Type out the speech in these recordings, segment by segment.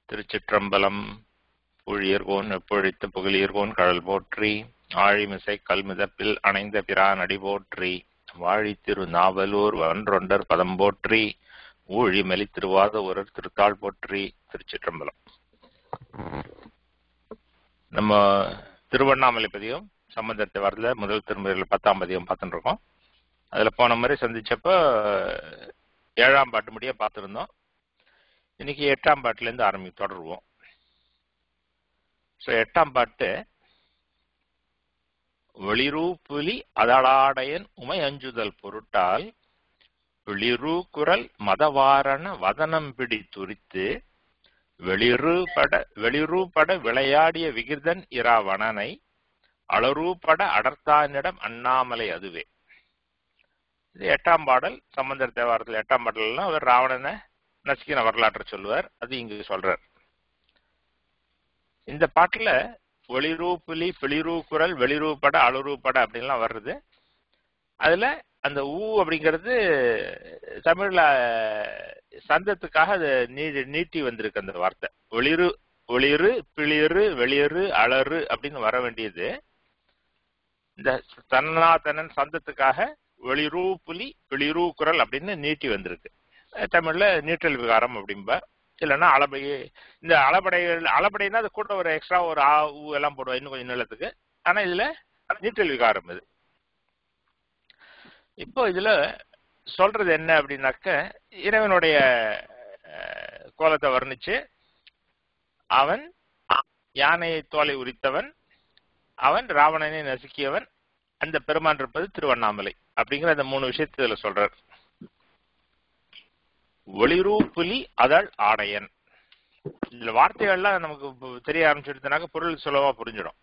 திருச்சிற்றம்பலம் புழியர்கோன் எப்பொழித்த புகழியர்கோன் கடல் போற்றி ஆழிமிசை கல்மிதப்பில் அணைந்த பிரான் அடி போற்றி வாழி திரு நாவலூர் வன்றொண்டர் பதம் போற்றி ஊழி மெலி திருவாத ஒரர் திருத்தாள் போற்றி திருச்சிற்றம்பலம் நம்ம திருவண்ணாமலை பதியம் சம்பந்தத்தை வரல முதல் திருமுறையில் பத்தாம் பதியம் பார்த்துட்டு இருக்கோம் அதுல போன முறை சந்திச்சப்ப ஏழாம் பாட்டு முடிய பார்த்துருந்தோம் இன்னைக்கு எட்டாம் பாட்டுல இருந்து ஆரம்பி தொடருவோம் ஸோ எட்டாம் பாட்டு வெளிரு புலி அதளாடையன் உமை அஞ்சுதல் பொருட்டால் வெளிரு குரல் மதவாரண வதனம் பிடி துரித்து வெளிருபட வெளிருபட விளையாடிய விகிர்தன் இராவணனை அளரூபட அடர்த்தானிடம் அண்ணாமலை அதுவே இது எட்டாம் பாடல் சம்பந்தர் தேவாரத்தில் எட்டாம் பாடல்லாம் அவர் ராவணனை நசுக்கின வரலாற்றை சொல்லுவார் அது இங்கு சொல்றார் இந்த பாட்டுல ஒளிரூ புலி பிளிரூ குரல் வெளிரூ பட அழுரூ பட அப்படின்லாம் வருது அதுல அந்த ஊ அப்படிங்கிறது தமிழ்ல சந்தத்துக்காக அது நீ நீட்டி வந்திருக்கு அந்த வார்த்தை ஒளிரு ஒளிரு பிளிரு வெளியரு அலறு அப்படின்னு வர வேண்டியது இந்த தன்னாதனன் சந்தத்துக்காக ஒளிரூ புலி பிளிரூ குரல் அப்படின்னு நீட்டி வந்திருக்கு தமிழ்ல நீட்டல் விகாரம் அப்படிம்பா இல்லைன்னா அளபை இந்த அளபடைகள் அளபடைனா அது கூட ஒரு எக்ஸ்ட்ரா ஒரு ஆ ஊ எல்லாம் போடுவா இன்னும் கொஞ்சம் நீளத்துக்கு ஆனா இதுல நீட்டல் விகாரம் இது இப்போ இதுல சொல்றது என்ன அப்படின்னாக்க இறைவனுடைய கோலத்தை வர்ணிச்சு அவன் யானையை தோலை உரித்தவன் அவன் ராவணனை நசுக்கியவன் அந்த பெருமான் இருப்பது திருவண்ணாமலை அப்படிங்கிற அந்த மூணு விஷயத்தை இதுல சொல்றார் ஒளிரூ புலி அதழ் ஆடையன் இதுல வார்த்தைகள்லாம் நமக்கு தெரிய ஆரம்பிச்சுடுனாக்க பொருள் சுலபமா புரிஞ்சிடும்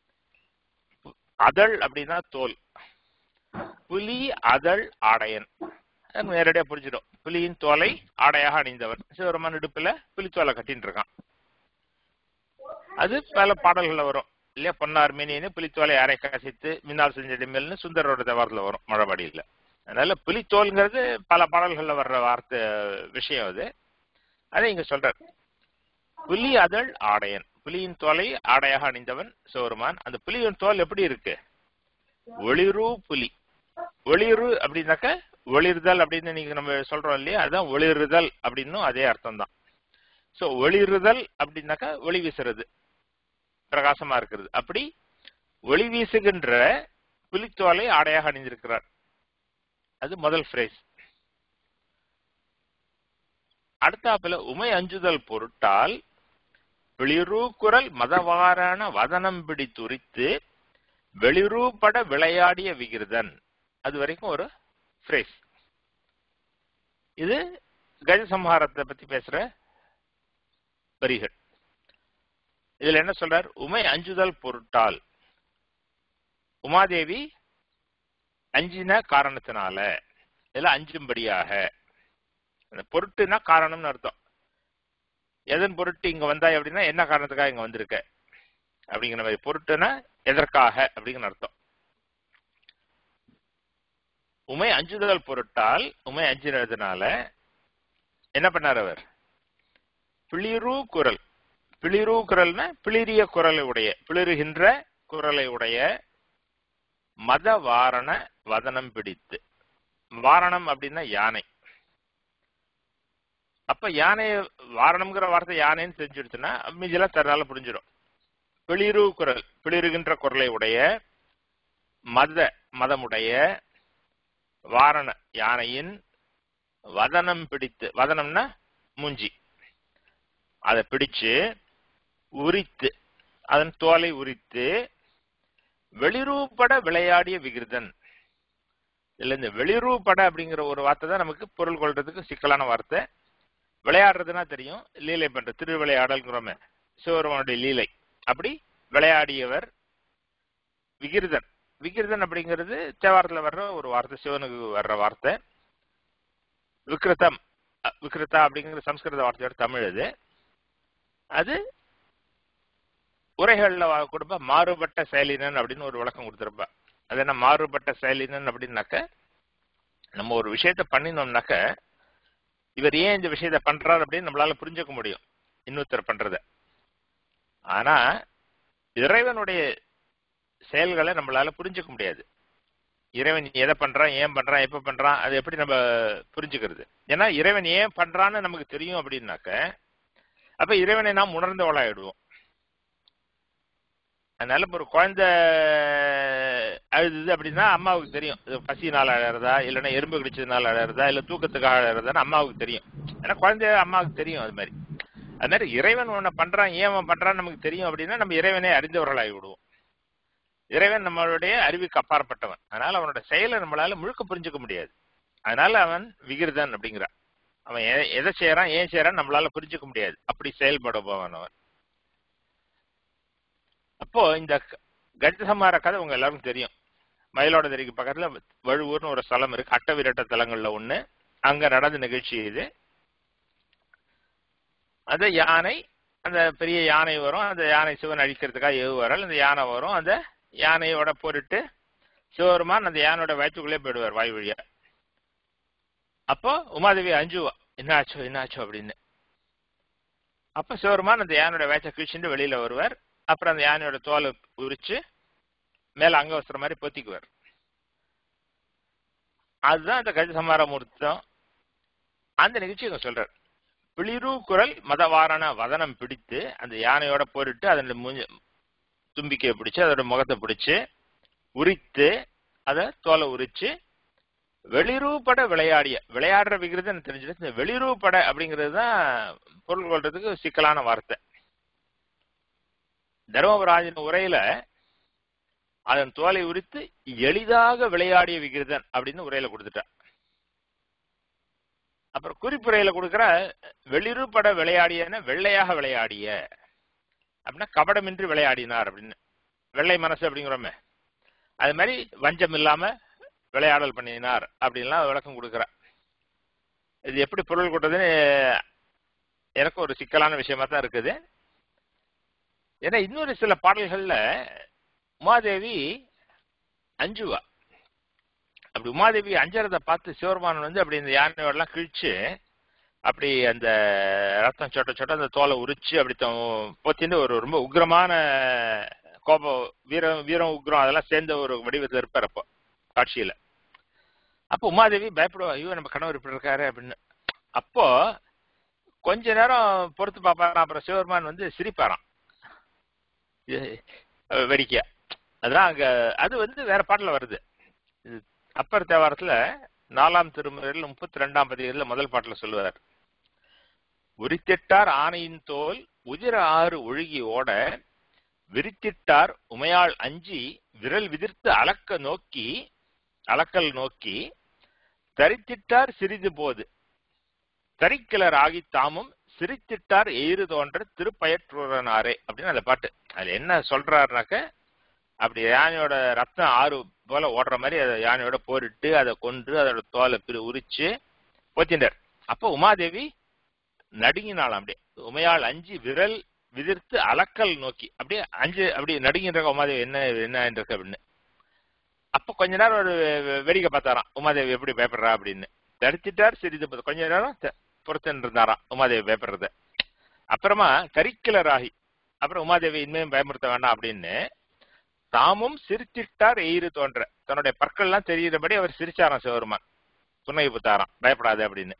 அதழ் அப்படின்னா தோல் புலி அதழ் ஆடையன் நேரடியா புரிஞ்சிடும் புலியின் தோலை ஆடையாக அணிந்தவன் சிவருமன் இடுப்புல புலித்தோலை கட்டின்னு இருக்கான் அது பல பாடல்கள்ல வரும் இல்லையா பொன்னார் மீனின்னு புலித்தோலை அரை கசித்து மின்னால் செஞ்சிடுமேல்னு சுந்தரோட தேவாரத்துல வரும் மழபாடியில் அதனால புலித்தோல்ங்கிறது பல பாடல்கள்ல வர்ற வார்த்தை விஷயம் அது அதை இங்க சொல்றார் புலி அதழ் ஆடையன் புலியின் தோலை ஆடையாக அணிந்தவன் சிவருமான் அந்த புலியின் தோல் எப்படி இருக்கு ஒளிரு புலி ஒளிரு அப்படின்னாக்க ஒளிர்தல் அப்படின்னு நீங்க நம்ம சொல்றோம் இல்லையா அதுதான் ஒளிருதல் அப்படின்னும் அதே அர்த்தம் தான் சோ ஒளிருதல் அப்படின்னாக்கா ஒளி வீசுறது பிரகாசமா இருக்கிறது அப்படி ஒளி வீசுகின்ற புலித்தோலை ஆடையாக அணிந்திருக்கிறார் அது முதல் ஃப்ரேஸ் அடுத்தாப்புல உமை அஞ்சுதல் பொருட்டால் வெளிரு குரல் மதவாரான வதனம் பிடி துரித்து வெளிரூபட விளையாடிய விகிருதன் அது வரைக்கும் ஒரு ஃப்ரேஸ் இது கஜசம்ஹாரத்தை பத்தி பேசுற வரிகள் இதுல என்ன சொல்றார் உமை அஞ்சுதல் பொருட்டால் உமாதேவி அஞ்சின காரணத்தினால இதுல அஞ்சும்படியாக பொருட்டுனா காரணம்னு அர்த்தம் எதன் பொருட்டு இங்க வந்தாய் அப்படின்னா என்ன காரணத்துக்காக இங்க வந்திருக்க அப்படிங்கிற மாதிரி பொருட்டுனா எதற்காக அப்படிங்கிற அர்த்தம் உமை அஞ்சுதல் பொருட்டால் உமை அஞ்சினதுனால என்ன பண்ணார் அவர் பிளிரு குரல் பிளிரு குரல்னா பிளிரிய குரலை உடைய பிளிருகின்ற குரலை உடைய மத வாரண வதனம் பிடித்து வாரணம் அப்படின்னா யானை அப்ப யானை வாரணம்ங்கிற வார்த்தை யானைன்னு தெரிஞ்சிடுச்சுன்னா மீதியெல்லாம் தரனால புரிஞ்சிடும் பிளிரு குரல் பிளிருகின்ற குரலை உடைய மத மதமுடைய வாரண யானையின் வதனம் பிடித்து வதனம்னா மூஞ்சி அதை பிடிச்சு உரித்து அதன் தோலை உரித்து வெளிரூபட விளையாடிய விகிருதன் இல்ல இந்த வெளிரூபட அப்படிங்கிற ஒரு வார்த்தை தான் நமக்கு பொருள் கொள்றதுக்கு சிக்கலான வார்த்தை விளையாடுறதுனா தெரியும் லீலை பண்ற திருவிளையாடல்ங்கிறோமே சிவருமனுடைய லீலை அப்படி விளையாடியவர் விகிருதன் விகிருதன் அப்படிங்கிறது தேவாரத்தில் வர்ற ஒரு வார்த்தை சிவனுக்கு வர்ற வார்த்தை விக்ரதம் விக்ரதா அப்படிங்கிற சம்ஸ்கிருத வார்த்தையோட தமிழ் அது அது உரைகள்ல கொடுப்ப மாறுபட்ட செயலினன் அப்படின்னு ஒரு விளக்கம் கொடுத்துருப்பா அது என்ன மாறுபட்ட செயலினன் அப்படின்னாக்க நம்ம ஒரு விஷயத்த பண்ணினோம்னாக்க இவர் ஏன் இந்த விஷயத்த பண்றாரு அப்படின்னு நம்மளால புரிஞ்சுக்க முடியும் இன்னொருத்தர் பண்றத ஆனா இறைவனுடைய செயல்களை நம்மளால புரிஞ்சுக்க முடியாது இறைவன் எதை பண்றான் ஏன் பண்றான் எப்ப பண்றான் அது எப்படி நம்ம புரிஞ்சுக்கிறது ஏன்னா இறைவன் ஏன் பண்றான்னு நமக்கு தெரியும் அப்படின்னாக்க அப்ப இறைவனை நாம் உணர்ந்தவளாயிடுவோம் அதனால இப்ப ஒரு குழந்தை அழுதுது அப்படின்னா அம்மாவுக்கு தெரியும் இது பசியினால அழறதா இல்லைன்னா எறும்பு கடிச்சதுனால அழறதா இல்ல தூக்கத்துக்காக அழறதான்னு அம்மாவுக்கு தெரியும் ஏன்னா குழந்தை அம்மாவுக்கு தெரியும் அது மாதிரி அது மாதிரி இறைவன் ஒன்ன பண்றான் ஏன் அவன் பண்றான்னு நமக்கு தெரியும் அப்படின்னா நம்ம இறைவனை அறிந்தவர்களாகி விடுவோம் இறைவன் நம்மளுடைய அறிவுக்கு அப்பாற்பட்டவன் அதனால அவனோட செயலை நம்மளால முழுக்க புரிஞ்சுக்க முடியாது அதனால அவன் விகிருதன் அப்படிங்கிறான் அவன் எ- எதை செய்யறான் ஏன் செய்யறான் நம்மளால புரிஞ்சுக்க முடியாது அப்படி செயல்படுபவன் அவன் அப்போ இந்த க- கஜசமார கதை உங்க எல்லாருக்கும் தெரியும் மயிலாடுதுறைக்கு பக்கத்துல வழுவூர்னு ஒரு ஸ்தலம் இருக்கு அட்ட விரட்ட தலங்கள்ல ஒண்ணு அங்க நடந்த நிகழ்ச்சி இது அந்த யானை அந்த பெரிய யானை வரும் அந்த யானை சிவன் அழிக்கிறதுக்காக ஏவுவாரால் அந்த யானை வரும் அந்த யானையோட போரிட்டு சிவபெருமான் அந்த யானையோட வயிற்றுக்குள்ளே போயிடுவார் வாய் வழியா அப்போ உமாதேவி அஞ்சுவா என்னாச்சோ என்னாச்சோ அப்படின்னு அப்ப சிவபெருமான் அந்த யானையோட வயிற்றை கிழிச்சுட்டு வெளியில வருவார் அப்புறம் அந்த யானையோட தோலை உரிச்சு மேல அங்கவஸ்திரம் மாதிரி பொத்திக்குவார் அதுதான் அந்த கஜசமார மூர்த்தம் அந்த நிகழ்ச்சி இங்க சொல்றார் பிளிரு குரல் மதவாரண வதனம் பிடித்து அந்த யானையோட போரிட்டு அதன் மூஞ்ச தும்பிக்கையை பிடிச்சு அதோட முகத்தை பிடிச்சு உரித்து அதை தோலை உரிச்சு வெளிரூபட விளையாடிய விளையாடுற விகிருதம் தெரிஞ்சது இந்த வெளிரூபட அப்படிங்கிறது தான் பொருள் கொள்றதுக்கு சிக்கலான வார்த்தை தர்மபுராஜின் உரையில அதன் தோலை உரித்து எளிதாக விளையாடிய விகிருதன் அப்படின்னு உரையில கொடுத்துட்டான் அப்புறம் குறிப்புரையில கொடுக்கிற வெளிருபட விளையாடியன வெள்ளையாக விளையாடிய அப்படின்னா கபடமின்றி விளையாடினார் அப்படின்னு வெள்ளை மனசு அப்படிங்கிறோமே அது மாதிரி வஞ்சம் இல்லாம விளையாடல் பண்ணினார் அப்படின்லாம் விளக்கம் கொடுக்குறார் இது எப்படி பொருள் கொண்டதுன்னு எனக்கு ஒரு சிக்கலான விஷயமா தான் இருக்குது ஏன்னா இன்னொரு சில பாடல்கள்ல உமாதேவி அஞ்சுவா அப்படி உமாதேவி அஞ்சறத பார்த்து சிவருமானன் வந்து அப்படி இந்த யானையோட எல்லாம் கிழிச்சு அப்படி அந்த ரத்தம் சொட்ட சொட்ட அந்த தோலை உரிச்சு அப்படி த- பொத்தின்னு ஒரு ரொம்ப உக்ரமான கோபம் வீரம் வீரம் உக்ரம் அதெல்லாம் சேர்ந்த ஒரு வடிவத்தில் இருப்பார் அப்போ காட்சியில அப்போ உமாதேவி பயப்படுவா ஐயோ நம்ம கணவர் இப்படி இருக்காரு அப்படின்னு அப்போ கொஞ்ச நேரம் பொறுத்து பார்ப்பாராம் அப்புறம் சிவருமான் வந்து சிரிப்பாராம் இது, அஹ், வேடிக்கையா அதான் அங்க அது வந்து வேற பாட்டுல வருது இது அப்பர் தேவாரத்துல நாலாம் திருமுறையில் முப்பத்தி ரெண்டாம் பதிகத்துல முதல் பாட்டுல சொல்லுவார் உரித்திட்டார் ஆனையின் தோல் உதிர ஆறு ஒழுகி ஓட விரித்திட்டார் உமையாள் அஞ்சி விரல் விதிர்த்து அளக்க நோக்கி அளக்கல் நோக்கி தரித்திட்டார் சிறிது போது தரிக்கிலர் ஆகி தாமும் சிரித்திட்டார் எயிறு தோன்ற திருப்பயற்றுறனாரே அப்படின்னு அந்த பாட்டு அதுல என்ன சொல்றாருனாக்க அப்படி யானையோட ரத்தம் ஆறு போல ஓடுற மாதிரி அதை யானையோட போரிட்டு அதை கொன்று அதோட தோலை பிரி உரிச்சு போத்திண்டார் அப்போ உமாதேவி நடுங்கினாள் அப்படியே உமையாள் அஞ்சு விரல் விதிர்த்து அளக்கல் நோக்கி அப்படியே அஞ்சு அப்படி நடுங்கின்ற உமாதேவி என்ன என்ன இருக்கு அப்படின்னு அப்ப கொஞ்ச நேரம் ஒரு வேடிக்கை பார்த்தாராம் உமாதேவி எப்படி பயப்படுறா அப்படின்னு தடுத்துட்டார் சிறிது போது கொஞ்ச நேரம் த- பொறுத்துன்னு இருந்தாராம் உமாதேவி பயப்படுறத அப்புறமா கரிக்கிலராகி அப்புறம் உமாதேவி இனிமேல் பயமுறுத்த வேண்டாம் அப்படின்னு தாமும் சிரித்திட்டார் எயிறு தோன்ற தன்னுடைய பற்கள்லாம் தெரிகிறபடி அவர் சிரிச்சாராம் சிவருமான் புன்னகை புத்தாராம் பயப்படாது அப்படின்னு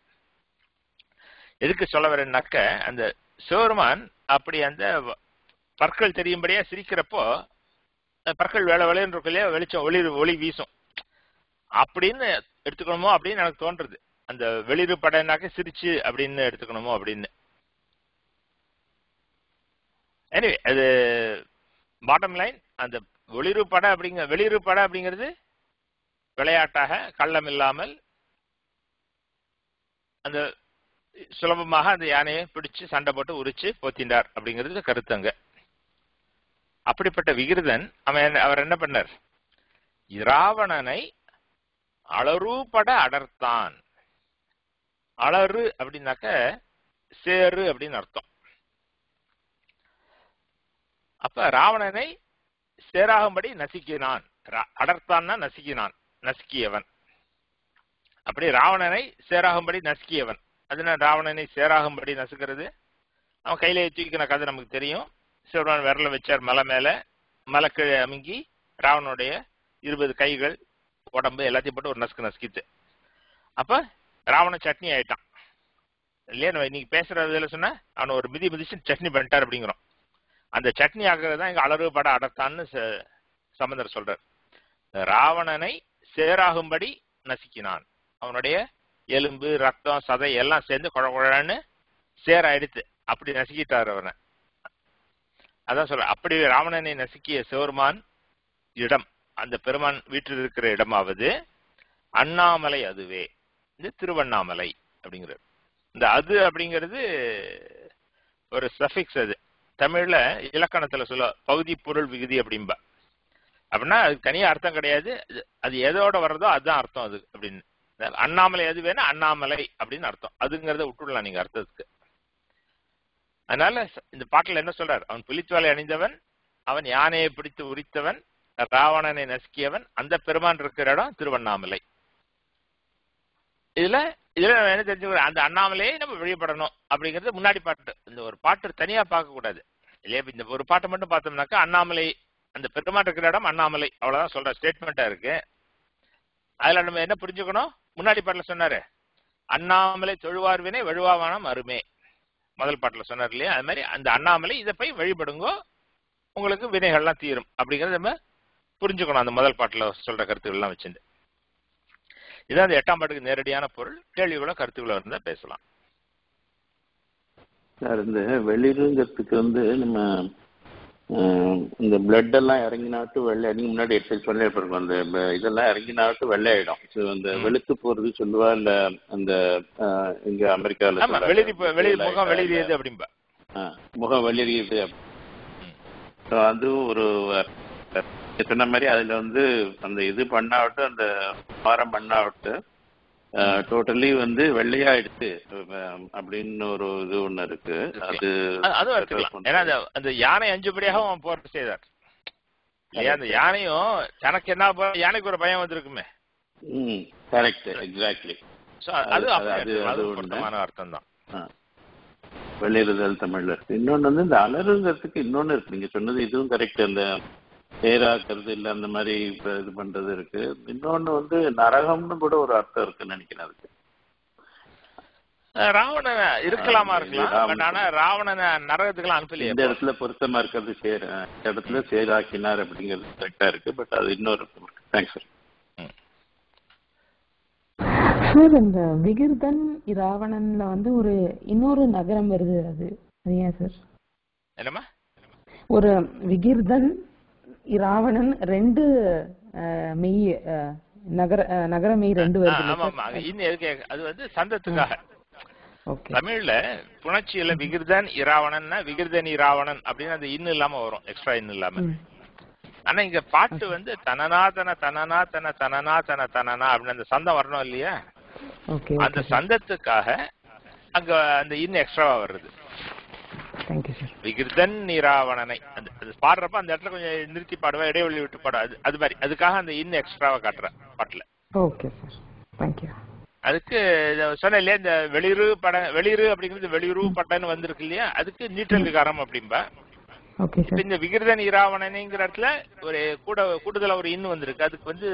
எதுக்கு சொல்ல வரேன்னாக்க அந்த சிவருமான் அப்படி அந்த வ- பற்கள் தெரியும்படியா சிரிக்கிறப்போ அந்த பற்கள் வேலை வேலைன்னு இருக்கும் இல்லையா வெளிச்சம் ஒளி ஒளி வீசும் அப்படின்னு எடுத்துக்கணுமோ அப்படின்னு எனக்கு தோன்றுது அந்த வெளிரு படம்னாக்க சிரிச்சு அப்படின்னு எடுத்துக்கணுமோ அப்படின்னு எனிவே அது பாட்டம் லைன் அந்த ஒளிரு பட அப்படிங்க வெளிரு பட அப்படிங்கிறது விளையாட்டாக கள்ளம் இல்லாமல் அந்த சுலபமாக அந்த யானையை பிடிச்சு சண்டை போட்டு உரிச்சு போத்திண்டார் அப்படிங்கிறது கருத்துங்க அப்படிப்பட்ட விகிருதன் அவன் என்ன- அவர் என்ன பண்ணார் இராவணனை அளறுபட அடர்த்தான் அளறு அப்படின்னாக்க சேரு அப்படின்னு அர்த்தம் அப்ப ராவணனை சேராகும்படி நசுக்கினான் ரா- அடர்த்தான்னா நசுக்கினான் நசுக்கியவன் அப்படி ராவணனை சேராகும்படி நசுக்கியவன் அதுனா ராவணனை சேராகும்படி நசுக்கிறது அவன் கையில தூக்கின கதை நமக்கு தெரியும் சிவபெருமான் விரல வச்சார் மலை மேல மலை கீழே அமுங்கி ராவனுடைய இருபது கைகள் உடம்பு எல்லாத்தையும் போட்டு ஒரு நசுக்கு நசுக்கிட்டு அப்ப ராவணன் சட்னி ஆயிட்டான் இல்லையா நம்ம இன்னைக்கு பேசுறதுல சொன்னா அவனை ஒரு மிதி மிதிச்சு சட்னி பண்ணிட்டார் அப்படிங்கிறோம் அந்த சட்னி ஆகிறது தான் இங்க அலறு பட அடர்த்தான்னு ச- சம்பந்தர் சொல்றார் ராவணனை சேராகும்படி நசுக்கினான் அவனுடைய எலும்பு ரத்தம் சதை எல்லாம் சேர்ந்து குழ குழன்னு சேராயிடுத்து அப்படி நசுக்கிட்டார் அவனை அதான் சொல்ற அப்படி ராவணனை நசுக்கிய சிவருமான் இடம் அந்த பெருமான் வீட்டில் இருக்கிற இடமாவது அண்ணாமலை அதுவே இது திருவண்ணாமலை அப்படிங்கிறது இந்த அது அப்படிங்கிறது ஒரு சஃபிக்ஸ் அது தமிழ்ல இலக்கணத்துல சொல்ல பகுதி பொருள் விகுதி அப்படிம்பா அப்படின்னா அதுக்கு தனியா அர்த்தம் கிடையாது அது- அது எதோட வர்றதோ அதுதான் அர்த்தம் அது அப்படின்னு அண்ணாமலை எது வேணா அண்ணாமலை அப்படின்னு அர்த்தம் அதுங்கிறத விட்டுடலாம் நீங்க அர்த்தத்துக்கு அதனால ச- இந்த பாட்டுல என்ன சொல்றார் அவன் புலித்தோலை அணிந்தவன் அவன் யானையை பிடித்து உரித்தவன் ராவணனை நசுக்கியவன் அந்த பெருமான் இருக்கிற இடம் திருவண்ணாமலை இதுல இதுல நம்ம என்ன தெரிஞ்சுக்கிறோம் அந்த அண்ணாமலையே நம்ம வழிபடணும் அப்படிங்கிறது முன்னாடி பாட்டு இந்த ஒரு பாட்டு தனியா பார்க்க கூடாது இல்லையா இப்ப இந்த ஒரு பாட்டை மட்டும் பார்த்தோம்னாக்கா அண்ணாமலை அந்த பெருமான் இருக்கிற இடம் அண்ணாமலை அவ்வளவுதான் சொல்ற ஸ்டேட்மெண்டா இருக்கு அதுல நம்ம என்ன புரிஞ்சுக்கணும் முன்னாடி பாட்டுல சொன்னாரு அண்ணாமலை தொழுவார்வினை வழுவாவானம் அருமே முதல் பாட்டுல சொன்னார் இல்லையா அது மாதிரி அந்த அண்ணாமலை இதை போய் வழிபடுங்கோ உங்களுக்கு வினைகள்லாம் தீரும் அப்படிங்கறத நம்ம புரிஞ்சுக்கணும் அந்த முதல் பாட்டுல சொல்ற கருத்துக்கள்லாம் வச்சுட்டு இதான் அந்த எட்டாம் பாட்டுக்கு நேரடியான பொருள் கேள்விகளோ கருத்துக்களோ இருந்தா பேசலாம் சார் இந்த வெளிருங்கிறதுக்கு வந்து நம்ம அஹ், இந்த பிளட் எல்லாம் இறங்கினாட்டு வெள்ளை நீங்க முன்னாடி எடுத்து சொல்லியிருப்போம் அந்த ப- இதெல்லாம் இறங்கினாட்டு வெள்ளையாயிடும் ஸோ அந்த வெளுத்து போறது சொல்லுவா இல்ல அந்த அஹ், இங்க அமெரிக்கால ஆமா வெளிரி வெளிரி முகம் வெளியேறியது அப்படிம்பா ஆ, முகம் வெளியேறியது ஸோ அதுவும் ஒரு அஹ், நீங்க சொன்ன மாதிரி அதுல வந்து அந்த இது பண்ணாவிட்டு அந்த பாரம் பண்ணாவிட்டு டோட்டலி வந்து வெள்ளையாயிடுச்சு அஹ், அப்படின்னு ஒரு இது ஒண்ணு இருக்கு அது அது- அதுவும் எடுத்துக்கலாம் ஏன்னா அந்த அந்த யானை அஞ்சுபடியாக அவன் போர் செய்தார் இல்லையா அந்த யானையும் தனக்கு என்ன போ- யானைக்கு ஒரு பயம் வந்திருக்குமே ம் கரெக்ட் எக்ஸாக்ட்லி சோ அது அது- அப்படியே அது- எடுத்துக்கலாம். அது அது ஒண்ணு. பொருத்தமான அர்த்தம் தான் வெளியிடுதல் தமிழ்ல இருக்கு இன்னொன்னு வந்து இந்த அலறுங்கிறதுக்கு இன்னொன்னு இருக்கு நீங்க சொன்னது இதுவும் கரெக்ட் அந்த தேராக்கிறது இல்ல அந்த மாதிரி இப்ப இது பண்றது இருக்கு இன்னொன்னு வந்து நரகம்னு கூட ஒரு அர்த்தம் இருக்குன்னு நினைக்கிறேன் அதுக்கு ராவணன் இருக்கலாமா ஆ, இருக்கலாம் ராவணன். பட் ஆனா ராவணனை நரகத்துக்குலாம் அனுப்பலையே இந்த இடத்துல பொருத்தமா இருக்கிறது சேர் இந்த இடத்துல சேராக்கினார் அப்படிங்கிறது கரெக்டா இருக்கு பட் அது இன்னொரு தேங்க்ஸ் சார் சார் இந்த விகிர்தன் ராவணன்ல வந்து ஒரு இன்னொரு நகரம் வருது அது அது ஏன் சார் என்னம்மா ஒரு விகிர்தன் ராவணன் ரெண்டு அஹ், மெய் அஹ், நகர அஹ், நகர மெய் ரெண்டு ஆ, வருது ஆமா ஆமா அங்க இன்னும் எதுக்கு அது வந்து சந்தத்துக்காக ஓகே தமிழ்ல புணர்ச்சியில விகிர்தன் இராவணன்னா விகிர்தன் இராவணன் அப்படின்னு அந்த இன்னு இல்லாம வரும் எக்ஸ்ட்ரா இன்னு இல்லாம ஆனா இங்க பாட்டு வந்து தனனா தன தனனா தன தனனா தன தனனா அப்படின்னு அந்த சந்தம் வரணும் இல்லையா ஓகே அந்த சந்தத்துக்காக அங்க அந்த இன்னு எக்ஸ்ட்ராவா வருது தேங்க்யூ சார் விகிர்தன் நீராவணனை அந்த அது பாடுறப்ப அந்த இடத்துல கொஞ்சம் நிறுத்தி பாடுவா இடைவெளி விட்டு பாடுவா அது அது மாதிரி அதுக்காக அந்த இன்னு எக்ஸ்ட்ராவா காட்டுறேன் பாட்டுல ஓகே சார் தேங்க்யூ அதுக்கு இத சொன்னேன் இல்லையா இந்த வெளிரு பட வெளிரு அப்படிங்கிறது வெளிரு பட்டன்னு வந்திருக்கு இல்லையா அதுக்கு நீட்டல் விகாரம் அப்படிம்பா ஓகே இப்ப சார் இந்த விகிருதன் இராவணனைங்கிற இடத்துல ஒரு கூட கூடுதலா ஒரு இன்னு வந்திருக்கு அதுக்கு வந்து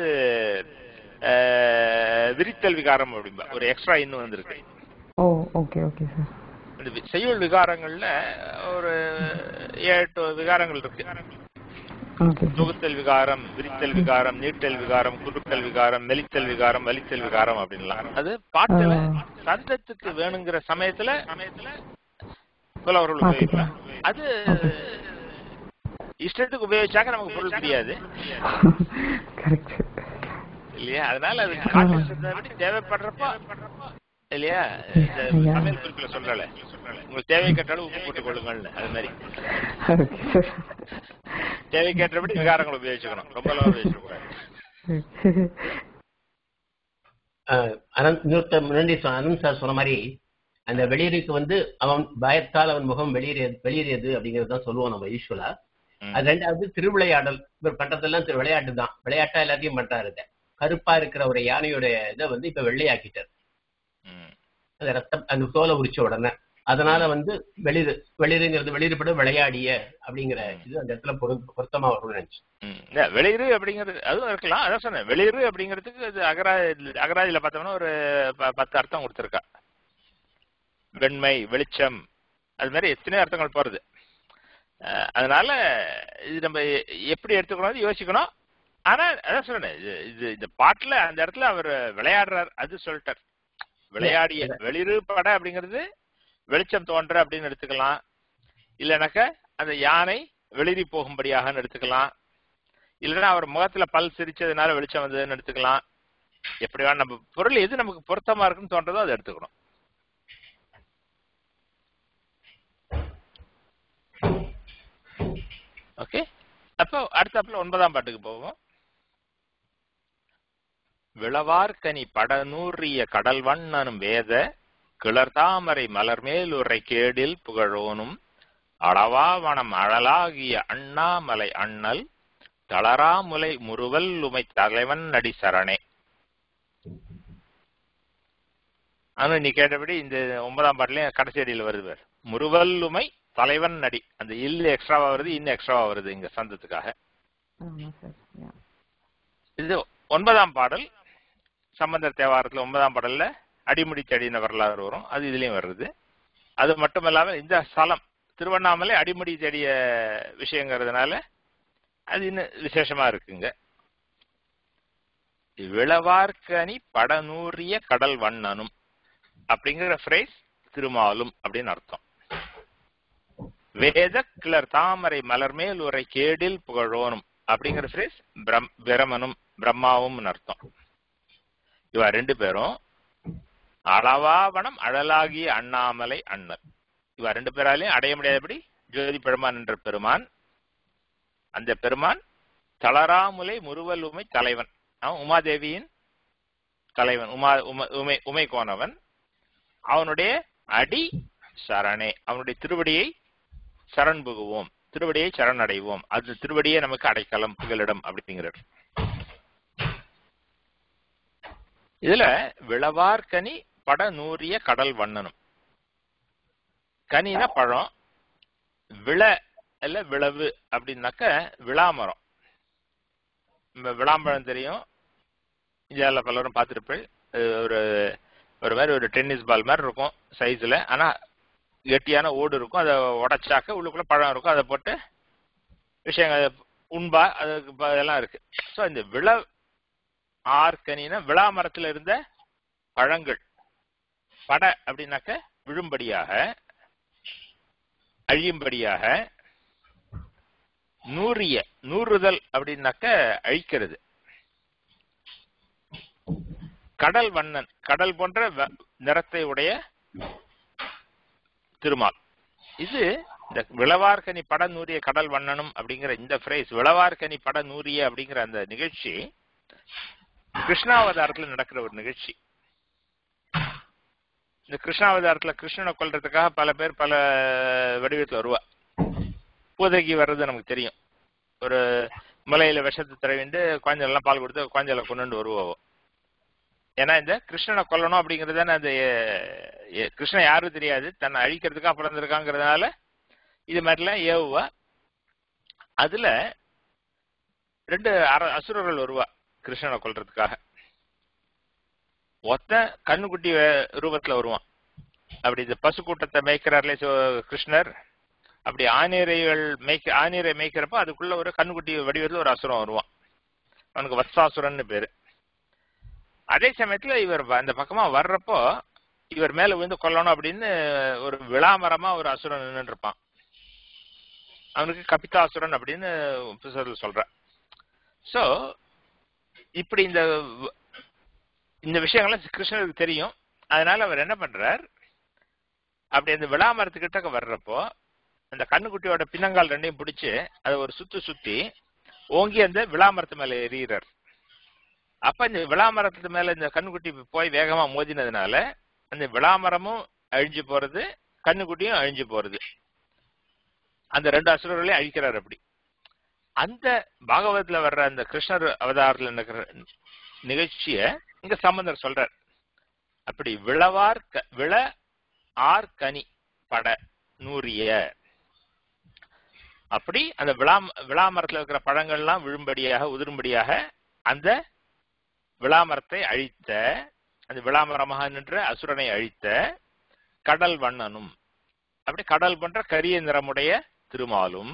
அஹ், விரித்தல் விகாரம் அப்படிம்பா ஒரு எக்ஸ்ட்ரா இன்னு வந்திருக்கு ஓ ஓகே ஓகே சார் இந்த வி- செய்யுள் விகாரங்கள்ல ஒரு ஏழு எட்டு விகாரங்கள் இருக்கு ஓகே சார் தொகுத்தல் விகாரம் விரித்தல் விகாரம் நீட்டல் விகாரம் குறுக்கல் விகாரம் மெலித்தல் விகாரம் வலித்தல் விகாரம் அப்படின்லாம் அது பாட்டுல ஆ. சந்தத்துக்கு வேணுங்கிற சமயத்துல புலவர்கள் உபயோகிக்கலாம் அது இஷ்டத்துக்கு உபயோகிச்சாக்க நமக்கு பொருள் தெரியாது கரெக்ட் இல்லையா அதனால அது காட்டு சிந்தனை தேவைப்படுறப்ப இல்லையா இந்த ஐயா. சமையல் குறிப்பில் சொல்றல உங்களுக்கு தேவை கேட்டாலும் உப்பு போட்டுக் கொள்ளுங்கள்னு அது மாதிரி ஓகே சார் தேவை கேட்டபடி விகாரங்களை உபயோகிச்சுக்கணும் ரொம்ப எல்லாம் உபயோகிக்க கூடாது அஹ் அனந்த் இன்னொருத்தர் முன்னாடி சொ- அனந்த் சார் சொன்ன மாதிரி அந்த வெளியேறிக்கு வந்து அவன் பயத்தால் அவன் முகம் வெளியேறியது வெளியேறியது அப்படிங்கிறது தான் சொல்லுவோம் நம்ம யூஸ்வலா ம். அது ரெண்டாவது திருவிளையாடல் இவர் பண்றதெல்லாம் திரு விளையாட்டு தான் விளையாட்டா எல்லாத்தையும் பண்றாரு இதை. கருப்பா இருக்கிற ஒரு யானையோட இதை வந்து இப்ப வெள்ளையாக்கிட்டார் ம். அந்த ரத்தம் அந்த தோலை உரிச்ச உடனே அதனால வந்து வெளிரு வெளிருங்கிறது வெளிருப்பட விளையாடிய அப்படிங்கிற இது அந்த இடத்துல பொருத்த பொருத்தமா வரும்னு நினைச்சு ம். இல்ல, வெளியிரு அப்படிங்கிறது அதுவும் இருக்கலாம் அதான் சொன்னேன் வெளியிரு அப்படிங்கிறதுக்கு அது அகரா அகராதியில பார்த்தோம்னா ஒரு ப- பத்து அர்த்தம் கொடுத்துருக்கா வெண்மை வெளிச்சம் அது மாதிரி எத்தனையோ அர்த்தங்கள் போறது அஹ், அதனால இது நம்ம எ- எப்படி எடுத்துக்கணும் யோசிக்கணும் ஆனா அதான் சொன்னேன் இது இது இந்த பாட்டுல அந்த இடத்துல அவர் விளையாடுறார் அது சொல்லிட்டார் விளையாடிய வெளியிரு பட அப்படிங்கிறது வெளிச்சம் தோன்ற அப்படின்னு எடுத்துக்கலாம் இல்லைனாக்க அந்த யானை வெளிரி போகும்படியாக எடுத்துக்கலாம் இல்லைன்னா அவர் முகத்துல பல் சிரிச்சதுனால வெளிச்சம் வந்ததுன்னு எடுத்துக்கலாம் எப்படி வேணா நம்ம பொருள் எது நமக்கு பொருத்தமா இருக்குன்னு தோன்றதோ அதை எடுத்துக்கணும் ஓகே அப்போ அடுத்தாப்புல ஒன்பதாம் பாட்டுக்கு போவோம் விளவார்கனி படநூறிய கடல் வண்ணனும் வேத கிளர்தாமரை மலர்மேலுரை கேடில் புகழோனும் அளவாவனம் அழலாகிய அண்ணாமலை அண்ணல் தளராமுலை முறுவல் உமை தலைவன் நடி சரணே ஆனா நீ கேட்டபடி இந்த ஒன்பதாம் பாட்டுலயும் கடைசி அடியில் வருது பாரு முறுவல்லுமை தலைவன் நடி அந்த இல்லு எக்ஸ்ட்ராவா வருது இன்னும் எக்ஸ்ட்ராவா வருது இங்க சந்தத்துக்காக ஆமா சார் யா இது ஒன்பதாம் பாடல் சம்பந்தர் தேவாரத்துல ஒன்பதாம் பாடல்ல அடிமுடி செடியின வரலாறு வரும் அது இதுலயும் வருது அது மட்டும் இல்லாம இந்த ஸ்தலம் திருவண்ணாமலை அடிமுடி செடிய விஷயங்கிறதுனால அது இன்னும் விசேஷமா இருக்குங்க விளவார்கனி படநூறிய கடல் வண்ணனும் அப்படிங்கிற ஃப்ரேஸ் திருமாலும் அப்படின்னு அர்த்தம் வேத கிளர் தாமரை மலர்மேல் உரை கேடில் புகழோனும் அப்படிங்கிற ஃப்ரேஸ் பிரம் பிரமனும் பிரம்மாவும் அர்த்தம் இவ ரெண்டு பேரும் அளவாவனம் அழலாகிய அண்ணாமலை அண்ணல் இவ ரெண்டு பேராலையும் அடைய முடியாதபடி ஜோதி பெருமான் என்ற பெருமான் அந்த பெருமான் தளராமுலை முறுவல் உமை தலைவன் அவன் உமாதேவியின் தலைவன் உமா உம- உமை உமை கோனவன் அவனுடைய அடி சரணே அவனுடைய திருவடியை சரண் புகுவோம் திருவடியை சரணடைவோம் அது திருவடியே நமக்கு அடைக்கலம் புகலிடம் அப்படிங்கிறார் இதுல விளவார்கனி பட நூறிய கடல் வண்ணனும் கனினா பழம் விள இல்ல விளவு அப்படின்னாக்க விளாமரம் நம்ம விளாம்பழம் தெரியும் இந்தியாவில் பலரும் பார்த்துருப்பேன் ஒரு ஒரு மாதிரி ஒரு டென்னிஸ் பால் மாதிரி இருக்கும் சைஸ்ல ஆனா கெட்டியான ஓடு இருக்கும் அதை உடைச்சாக்க உள்ளுக்குள்ள பழம் இருக்கும் அதை போட்டு விஷயங்கள் உண்பா அதுக்கு ப- இதெல்லாம் இருக்கு ஸோ இந்த விள ஆர்கனினா விழா மரத்துல இருந்த பழங்கள் பட அப்படின்னாக்க விழும்படியாக அழியும்படியாக நூறிய நூறுதல் அப்படின்னாக்க அழிக்கிறது கடல் வண்ணன் கடல் போன்ற வ- நிறத்தை உடைய திருமால் இது இந்த விளவார்கனி பட நூறிய கடல் வண்ணனும் அப்படிங்கிற இந்த ஃப்ரேஸ் விளவார்கனி பட நூறிய அப்படிங்கிற அந்த நிகழ்ச்சி கிருஷ்ணாவதாரத்துல நடக்கிற ஒரு நிகழ்ச்சி இந்த கிருஷ்ணாவதாரத்துல கிருஷ்ணனை கொல்றதுக்காக பல பேர் பல வடிவத்துல வருவா பூதகி வர்றது நமக்கு தெரியும் ஒரு மலையில விஷத்தை தடவிண்டு குழந்தைலாம் பால் கொடுத்து குழந்தைகளை கொண்டு வருவோம் ஏன்னா இந்த கிருஷ்ணனை கொல்லணும் அப்படிங்கிறது தானே அந்த எ- எ- கிருஷ்ணன் யாரும் தெரியாது தன்னை அழிக்கிறதுக்காக பிறந்திருக்காங்கிறதுனால இது மாதிரிலாம் ஏவுவா அதுல ரெண்டு அர- அசுரர்கள் வருவா கிருஷ்ணனை கொல்றதுக்காக ஒத்த கண்ணுக்குட்டி வே- ரூபத்துல வருவான் அப்படி இந்த பசு கூட்டத்தை மேய்க்கிறார்லே சோ- கிருஷ்ணர் அப்படி ஆநீரைகள் மேய்க்க ஆநீரை மேய்க்கிறப்ப அதுக்குள்ள ஒரு கண்ணுக்குட்டி வடிவத்தில் ஒரு அசுரம் வருவான் அவனுக்கு வத்சாசுரன்னு பேரு அதே சமயத்துல இவர் வ- அந்த பக்கமா வர்றப்போ இவர் மேல விழுந்து கொல்லணும் அப்படின்னு ஒரு விளாமரமா ஒரு அசுரன் நின்னுட்டு இருப்பான் அவனுக்கு கபிதாசுரன் அப்படின்னு புத்தகத்தில் சொல்ற சோ இப்படி இந்த வ- இந்த விஷயங்கள்லாம் கிருஷ்ணருக்கு தெரியும் அதனால அவர் என்ன பண்றார் அப்படி அந்த விளாமரத்துக்கிட்ட வர்றப்போ அந்த கண்ணுக்குட்டியோட பின்னங்கால் ரெண்டையும் பிடிச்சு அதை ஒரு சுத்து சுத்தி ஓங்கி அந்த விளாமரத்து மேல எறிகிறார் அப்ப இந்த விளாமரத்து மேல இந்த கண்ணுக்குட்டி போய் வேகமா மோதினதுனால அந்த விளாமரமும் அழிஞ்சு போறது கண்ணுக்குட்டியும் அழிஞ்சு போறது அந்த ரெண்டு அசுரர்களையும் அழிக்கிறார் அப்படி அந்த பாகவதத்துல வர்ற அந்த கிருஷ்ணர் அவதாரத்துல நடக்கிற நிகழ்ச்சிய இங்க சம்பந்தர் சொல்றார் அப்படி விளவார் க- விள ஆர் கனி பட நூறிய அப்படி அந்த விழா விழா மரத்துல இருக்கிற பழங்கள்லாம் விழும்படியாக உதிரும்படியாக அந்த விளாமரத்தை அழித்த அந்த விளாமரமாக நின்ற அசுரனை அழித்த கடல் வண்ணனும் அப்படி கடல் பண்ற கரிய நிறமுடைய திருமாலும்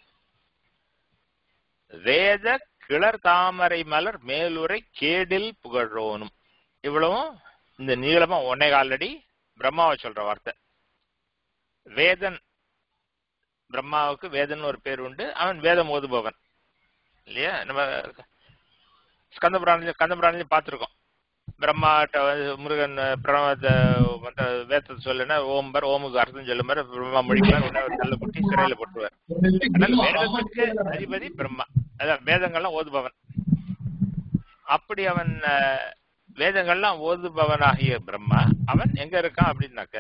வேத கிளர் தாமரை மலர் மேலுரை கேடில் புகழோனும் இவ்வளவும் இந்த நீளமா ஒன்னே காலடி பிரம்மாவை சொல்ற வார்த்தை வேதன் பிரம்மாவுக்கு வேதன் ஒரு பேர் உண்டு அவன் வேதம் ஓதுபவன் இல்லையா நம்ம ஸ்கந்தபுராணி கந்தபுராணி பார்த்துருக்கோம் பிரம்மாட்ட வந்து முருகன் பிரணவத்தை மற்ற வேதத்தை சொல்லுன்னா ஓம்பர் ஓமுக்கு அர்த்தம் சொல்லுமாறு பிரம்மா முடிக்கலாம் உடனே ஒரு நல்ல குட்டி சிறையில போட்டுருவார் அதனால வேதத்துக்கு அதிபதி பிரம்மா அதான் வேதங்கள்லாம் ஓதுபவன் அப்படி அவன் அஹ், வேதங்கள்லாம் ஓதுபவனாகிய பிரம்மா அவன் எங்க இருக்கான் அப்படின்னாக்க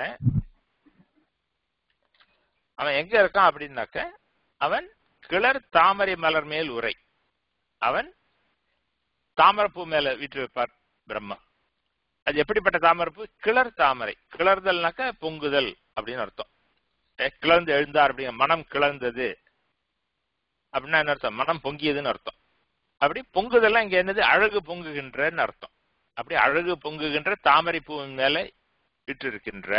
அவன் எங்க இருக்கான் அப்படின்னாக்க அவன் கிளர் தாமரை மலர் மேல் உரை அவன் தாமரப்பூ மேல வீற்றிருப்பார் பிரம்மா அது எப்படிப்பட்ட தாமரப்பூ கிளர் தாமரை கிளர்தல்னாக்க பொங்குதல் அப்படின்னு அர்த்தம் ஏ, கிளர்ந்து எழுந்தார் அப்படிங்க மனம் கிளர்ந்தது அப்படின்னா என்ன அர்த்தம் மனம் பொங்கியதுன்னு அர்த்தம் அப்படி பொங்குதெல்லாம் இங்க என்னது அழகு பொங்குகின்றன்னு அர்த்தம் அப்படி அழகு பொங்குகின்ற தாமரை பூவின் மேல விற்றிருக்கின்ற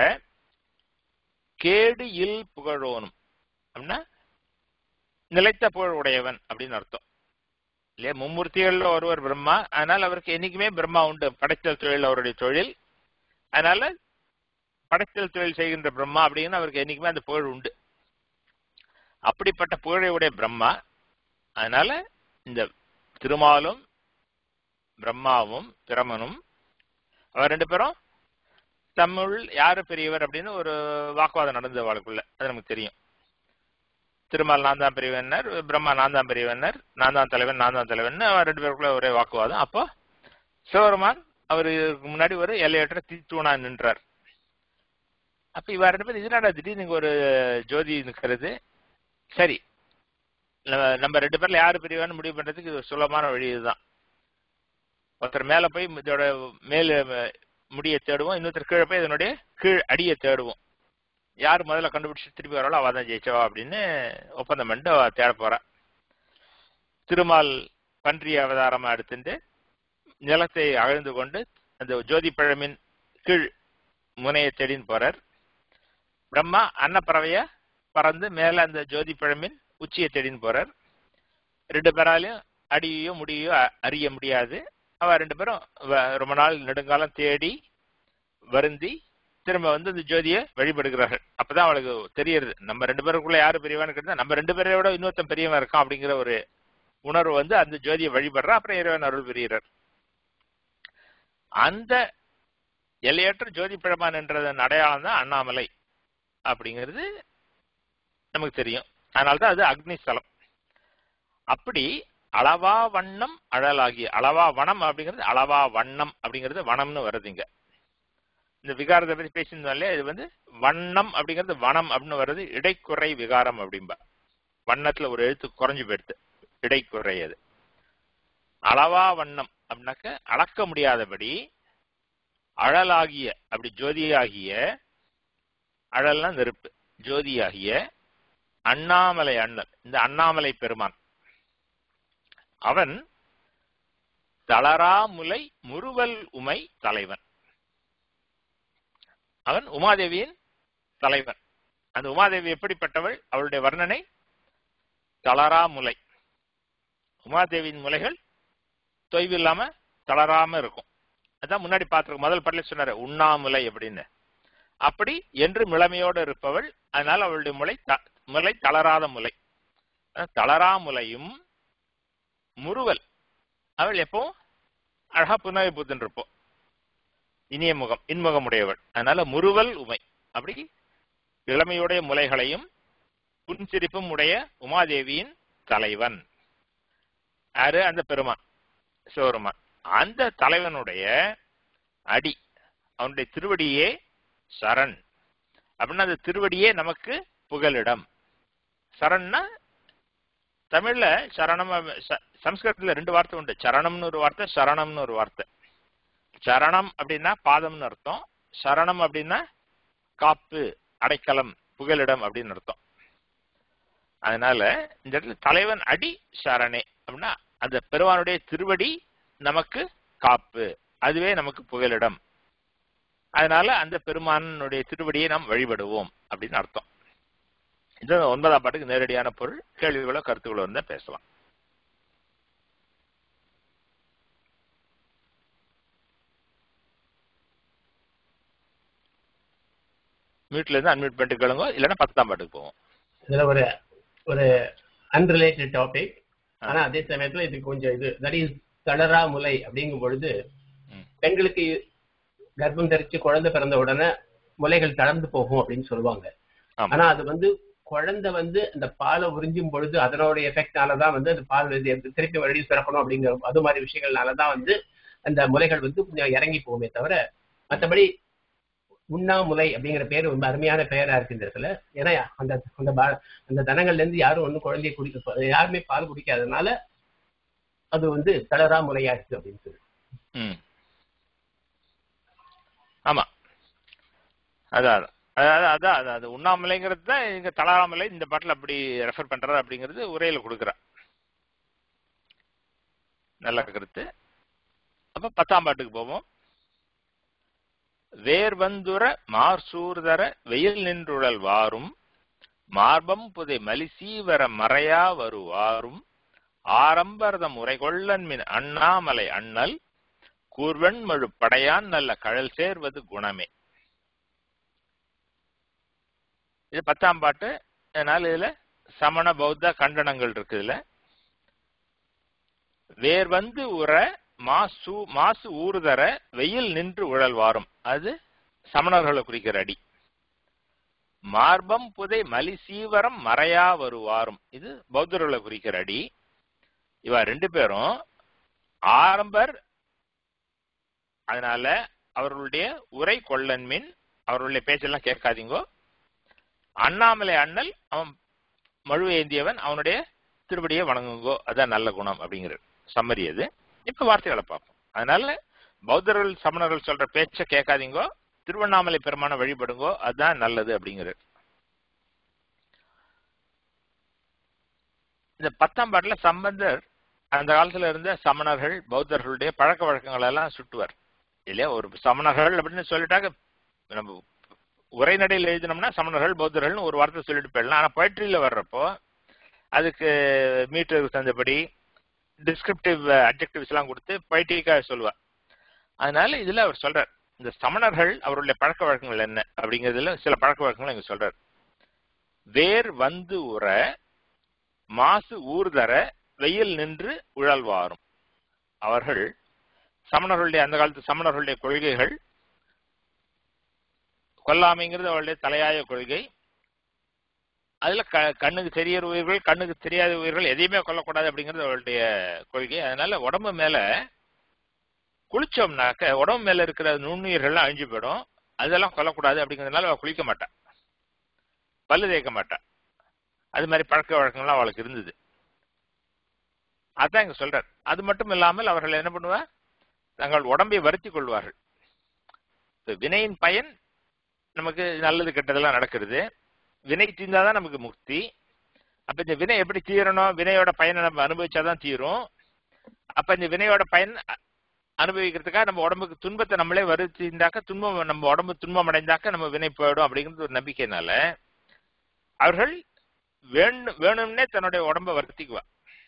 கேடு இல் புகழோனும் அப்படின்னா நிலைத்த புகழ் உடையவன் அப்படின்னு அர்த்தம் இல்லையா மும்மூர்த்திகள்ல ஒருவர் பிரம்மா அதனால அவருக்கு என்னைக்குமே பிரம்மா உண்டு படைத்தல் தொழில் அவருடைய தொழில் அதனால படைத்தல் தொழில் செய்கின்ற பிரம்மா அப்படின்னு அவருக்கு என்னைக்குமே அந்த புகழ் உண்டு அப்படிப்பட்ட புகழை உடைய பிரம்மா அதனால இந்த திருமாலும் பிரம்மாவும் பிரமனும் அவர் ரெண்டு பேரும் தமிழ் யாரு பெரியவர் அப்படின்னு ஒரு வாக்குவாதம் நடந்தது அவளுக்குள்ள அது நமக்கு தெரியும் திருமால் நான் தான் பெரியவன்னர் பிரம்மா நான் தான் பெரியவன்னர் நான் தான் தலைவன் நான் தான் தலைவன் அவர் ரெண்டு பேருக்குள்ள ஒரே வாக்குவாதம் அப்போ சிவபெருமான் அவர் இதுக்கு முன்னாடி ஒரு எல்லையற்ற தீத்தூணா நின்றார் அப்ப இவ ரெண்டு பேரும் இதனால திடீர்னு இங்க ஒரு ஜோதி நிற்கிறது சரி நம்ம- நம்ம ரெண்டு பேர்ல யாரு பெரியவன்னு முடிவு பண்றதுக்கு இது ஒரு சுலபமான வழி இதுதான் ஒருத்தர் மேல போய் இதோட மேல அஹ், முடியை தேடுவோம் இன்னொருத்தர் கீழே போய் இதனுடைய கீழ் அடியை தேடுவோம் யார் முதல்ல கண்டுபிடிச்சு திருப்பி வராளோ அவ தான் ஜெயிச்சவா அப்படின்னு ஒப்பந்தம் பண்ணிட்டு அவ தேட போறா திருமால் பன்றி அவதாரமா எடுத்துட்டு நிலத்தை அகழ்ந்து கொண்டு அந்த ஜோதி பழமின் கீழ் முனையை தேடின்னு போறார் பிரம்மா அன்னப்பறவைய பறந்து மேல அந்த ஜோதி பழமின் உச்சியை தேடின்னு போறார் ரெண்டு பேராலையும் அடியையோ முடியோ அ- அறிய முடியாது அவ ரெண்டு பேரும் வ- ரொம்ப நாள் நெடுங்காலம் தேடி வருந்தி திரும்ப வந்து இந்த ஜோதியை வழிபடுகிறார்கள் அப்பதான் அவளுக்கு தெரியறது நம்ம ரெண்டு பேருக்குள்ள யாரு பெரியவான்னு கேட்டா நம்ம ரெண்டு பேரை விட இன்னொருத்தன் பெரியவன் இருக்கான் அப்படிங்கிற ஒரு உணர்வு வந்து அந்த ஜோதியை வழிபடுறா அப்புறம் இறைவன் அருள் பெறுகிறார் அந்த எல்லையற்ற ஜோதி பிழமான் என்றதன் அடையாளம் தான் அண்ணாமலை அப்படிங்கிறது நமக்கு தெரியும் அதனால்தான் அது அக்னிஸ்தலம் அப்படி அளவா வண்ணம் அழலாகிய அளவா வனம் அப்படிங்கிறது அளவா வண்ணம் அப்படிங்கிறது வனம்னு வருது இங்க இந்த விகாரத்தை பத்தி பேசியிருந்தாலே இது வந்து வண்ணம் அப்படிங்கிறது வனம் அப்படின்னு வருது இடைக்குறை விகாரம் அப்படிம்பா வண்ணத்துல ஒரு எழுத்து குறைஞ்சு போயிடுது இடைக்குறை அது அளவா வண்ணம் அப்படின்னாக்க அளக்க முடியாதபடி அழலாகிய அப்படி ஜோதியாகிய அழல்னா நெருப்பு ஜோதியாகிய அண்ணாமலை அண்ணல் இந்த அண்ணாமலை பெருமான் அவன் தளராமுலை முறுவல் உமை தலைவன் அவன் உமாதேவியின் தலைவன் அந்த உமாதேவி எப்படிப்பட்டவள் அவளுடைய வர்ணனை தளராமுலை உமாதேவியின் முலைகள் தொய்வு இல்லாம தளராம இருக்கும் அதான் முன்னாடி பார்த்திருக்கோம் முதல் பாட்டில சொன்னாரு உண்ணாமுலை அப்படின்னு அப்படி என்று மிளமையோடு இருப்பவள் அதனால அவளுடைய முலை த- முலை தளராத முலை அஹ் தளராமுலையும் முறுவல் அவள் எப்பவும் அழகா புன்னகை பூத்துன்னு இருப்போம் இனிய முகம் இன்முகமுடையவள் அதனால முறுவல் உமை அப்படி இளமையுடைய முலைகளையும் புன்சிரிப்பும் உடைய உமாதேவியின் தலைவன் யாரு அந்த பெருமான் சிவபெருமான் அந்த தலைவனுடைய அடி அவனுடைய திருவடியே சரண் அப்படின்னா அந்த திருவடியே நமக்கு புகலிடம் சரண்னா தமிழ்ல சரணம் அப்~ ச- சம்ஸ்கிருதத்துல ரெண்டு வார்த்தை உண்டு சரணம்னு ஒரு வார்த்தை சரணம்னு ஒரு வார்த்தை சரணம் அப்படின்னா பாதம்னு அர்த்தம் சரணம் அப்படின்னா காப்பு அடைக்கலம் புகலிடம் அப்படின்னு அர்த்தம் அதனால இந்த இடத்துல தலைவன் அடி சரணே அப்படின்னா அந்த பெருமானுடைய திருவடி நமக்கு காப்பு அதுவே நமக்கு புகலிடம் அதனால அந்த பெருமானுடைய திருவடியை நாம் வழிபடுவோம் அப்படின்னு அர்த்தம் இது ஒன்பதாம் பாட்டுக்கு நேரடியான பொருள் கேள்விகளோ கருத்துக்களோ இருந்தா பேசலாம் மியூட்ல இருந்து அன்மியூட் பண்ணிட்டு கேளுங்க இல்லைன்னா பத்தாம் பாட்டுக்கு போவோம் இதுல ஒரு ஒரு அன்ரிலேட்டட் டாபிக் ஆனா அதே சமயத்துல இது கொஞ்சம் இது தட் இஸ் தளரா முலை அப்படிங்கும் பொழுது ம். பெண்களுக்கு கர்ப்பம் தரிச்சு குழந்தை பிறந்த உடனே முலைகள் தளர்ந்து போகும் அப்படின்னு சொல்லுவாங்க ஆமா. ஆனா அது வந்து குழந்தை வந்து அந்த பாலை உறிஞ்சும் பொழுது அதனோட எஃபெக்ட்னாலதான் வந்து அந்த பால் வந்து எடுத்து திருப்பி மறுபடியும் சுரக்கணும் அப்படிங்கிற அது மாதிரி விஷயங்கள்னாலதான் வந்து அந்த முலைகள் வந்து கொஞ்சம் இறங்கி போகுமே தவிர மற்றபடி உண்ணாமுலை அப்படிங்கிற பேர் ரொம்ப அருமையான பெயரா இருக்கு இந்த இடத்துல ஏன்னா அந்த அந்த பா- அந்த தனங்கள்ல இருந்து யாரும் ஒன்றும் குழந்தைய குடிக்க யாருமே பால் குடிக்காதனால அது வந்து தளரா முலையா இருக்கு அப்படின்னு சொல்லி ம் ஆமா அதான் அதான். அதாவது அதான் அது அது உண்ணாமலைங்கிறது தான் இங்க தளராமலை இந்த பாட்டில் அப்படி ரெஃபர் பண்றாரு அப்படிங்கிறது உரையில கொடுக்குறா நல்ல கருத்து அப்ப பத்தாம் பாட்டுக்கு போவோம் வேர் வந்துர மார்சூர்தர வெயில் நின்றுழல் வாரும் மார்பம் புதை மலிசீவர மறையா வருவாரும் ஆரம்பரதம் உரைகொள்ளன் மின் அண்ணாமலை அண்ணல் கூர்வன் மழு படையான் நல்ல கழல் சேர்வது குணமே இது பத்தாம் பாட்டு அதனால இதுல சமண பௌத்த கண்டனங்கள் இருக்கு இதுல வேர் வந்து உற மாசு மாசு ஊறுதர வெயில் நின்று உழல் வாரும் அது சமணர்களை குறிக்கிற அடி மார்பம் புதை மலி சீவரம் மறையா வருவாரும் இது பௌத்தர்களை குறிக்கிற அடி இவ ரெண்டு பேரும் ஆரம்பர் அதனால அவர்களுடைய உரை கொள்ளன்மின் அவர்களுடைய பேச்செல்லாம் கேட்காதீங்கோ அண்ணாமலை அண்ணல் அவன் மழு ஏந்தியவன் அவனுடைய திருப்படியை வணங்குங்கோ அதான் நல்ல குணம் அப்படிங்கிறது சம்மரி அது இப்ப வார்த்தைகளை பார்ப்போம் அதனால பௌத்தர்கள் சமணர்கள் சொல்ற பேச்ச கேட்காதீங்கோ திருவண்ணாமலை பெருமான வழிபடுங்கோ அதுதான் நல்லது அப்படிங்கிறது இந்த பத்தாம் பாட்டுல சம்பந்தர் அந்த காலத்துல இருந்த சமணர்கள் பௌத்தர்களுடைய பழக்க வழக்கங்கள் எல்லாம் சுட்டுவார் இல்லையா ஒரு சமணர்கள் அப்படின்னு சொல்லிட்டாக்க நம்ம உரைநடையில் எழுதினோம்னா சமணர்கள் பௌத்தர்கள்னு ஒரு வார்த்தை சொல்லிட்டு போயிடலாம் ஆனா பொயட்ரியில வர்றப்போ அதுக்கு மீட்டருக்கு தந்தபடி டிஸ்கிரிப்டிவ் அப்ஜெக்டிவ்ஸ் எல்லாம் கொடுத்து பொய்டிக்கா சொல்லுவார் அதனால இதுல அவர் சொல்றார் இந்த சமணர்கள் அவருடைய பழக்க வழக்கங்கள் என்ன அப்படிங்கிறதுல சில பழக்க வழக்கங்கள் இங்க சொல்றார் வேர் வந்து உற மாசு ஊர்தர வெயில் நின்று உழல் வாரும் அவர்கள் சமணர்களுடைய அந்த காலத்து சமணர்களுடைய கொள்கைகள் கொல்லாமைங்கிறது அவருடைய தலையாய கொள்கை அதுல க கண்ணுக்கு தெரியற உயிர்கள் கண்ணுக்கு தெரியாத உயிர்கள் எதையுமே கொல்லக்கூடாது அப்படிங்கிறது அவருடைய கொள்கை அதனால உடம்பு மேல குளிச்சோம்னாக்க உடம்பு மேல இருக்கிற நுண்ணுயிர்கள்லாம் அழிஞ்சு போயிடும் அதெல்லாம் கொல்லக்கூடாது அப்படிங்கிறதுனால அவள் குளிக்க மாட்டான் பல்லு தேய்க்க மாட்டான் அது மாதிரி பழக்க வழக்கங்கள்லாம் அவளுக்கு இருந்தது அதான் இங்க சொல்றார் அது மட்டும் இல்லாமல் அவர்கள் என்ன பண்ணுவா தங்கள் உடம்பை வருத்தி கொள்வார்கள் வினையின் பயன் நமக்கு நல்லது கெட்டதெல்லாம் நடக்கிறது வினை தீர்ந்தாதான் நமக்கு முக்தி அப்ப இந்த வினை எப்படி தீரணும் வினையோட பயனை நம்ம அனுபவிச்சாதான் தீரும் அப்ப இந்த வினையோட பயன் அனுபவிக்கிறதுக்காக நம்ம உடம்புக்கு துன்பத்தை நம்மளே வருத்திருந்தாக்க துன்பம் நம்ம உடம்பு துன்பம் அடைந்தாக்க நம்ம வினை போயிடும் அப்படிங்கிறது ஒரு நம்பிக்கைனால அவர்கள் வேணும் வேணும்னே தன்னுடைய உடம்பை வருத்திக்குவா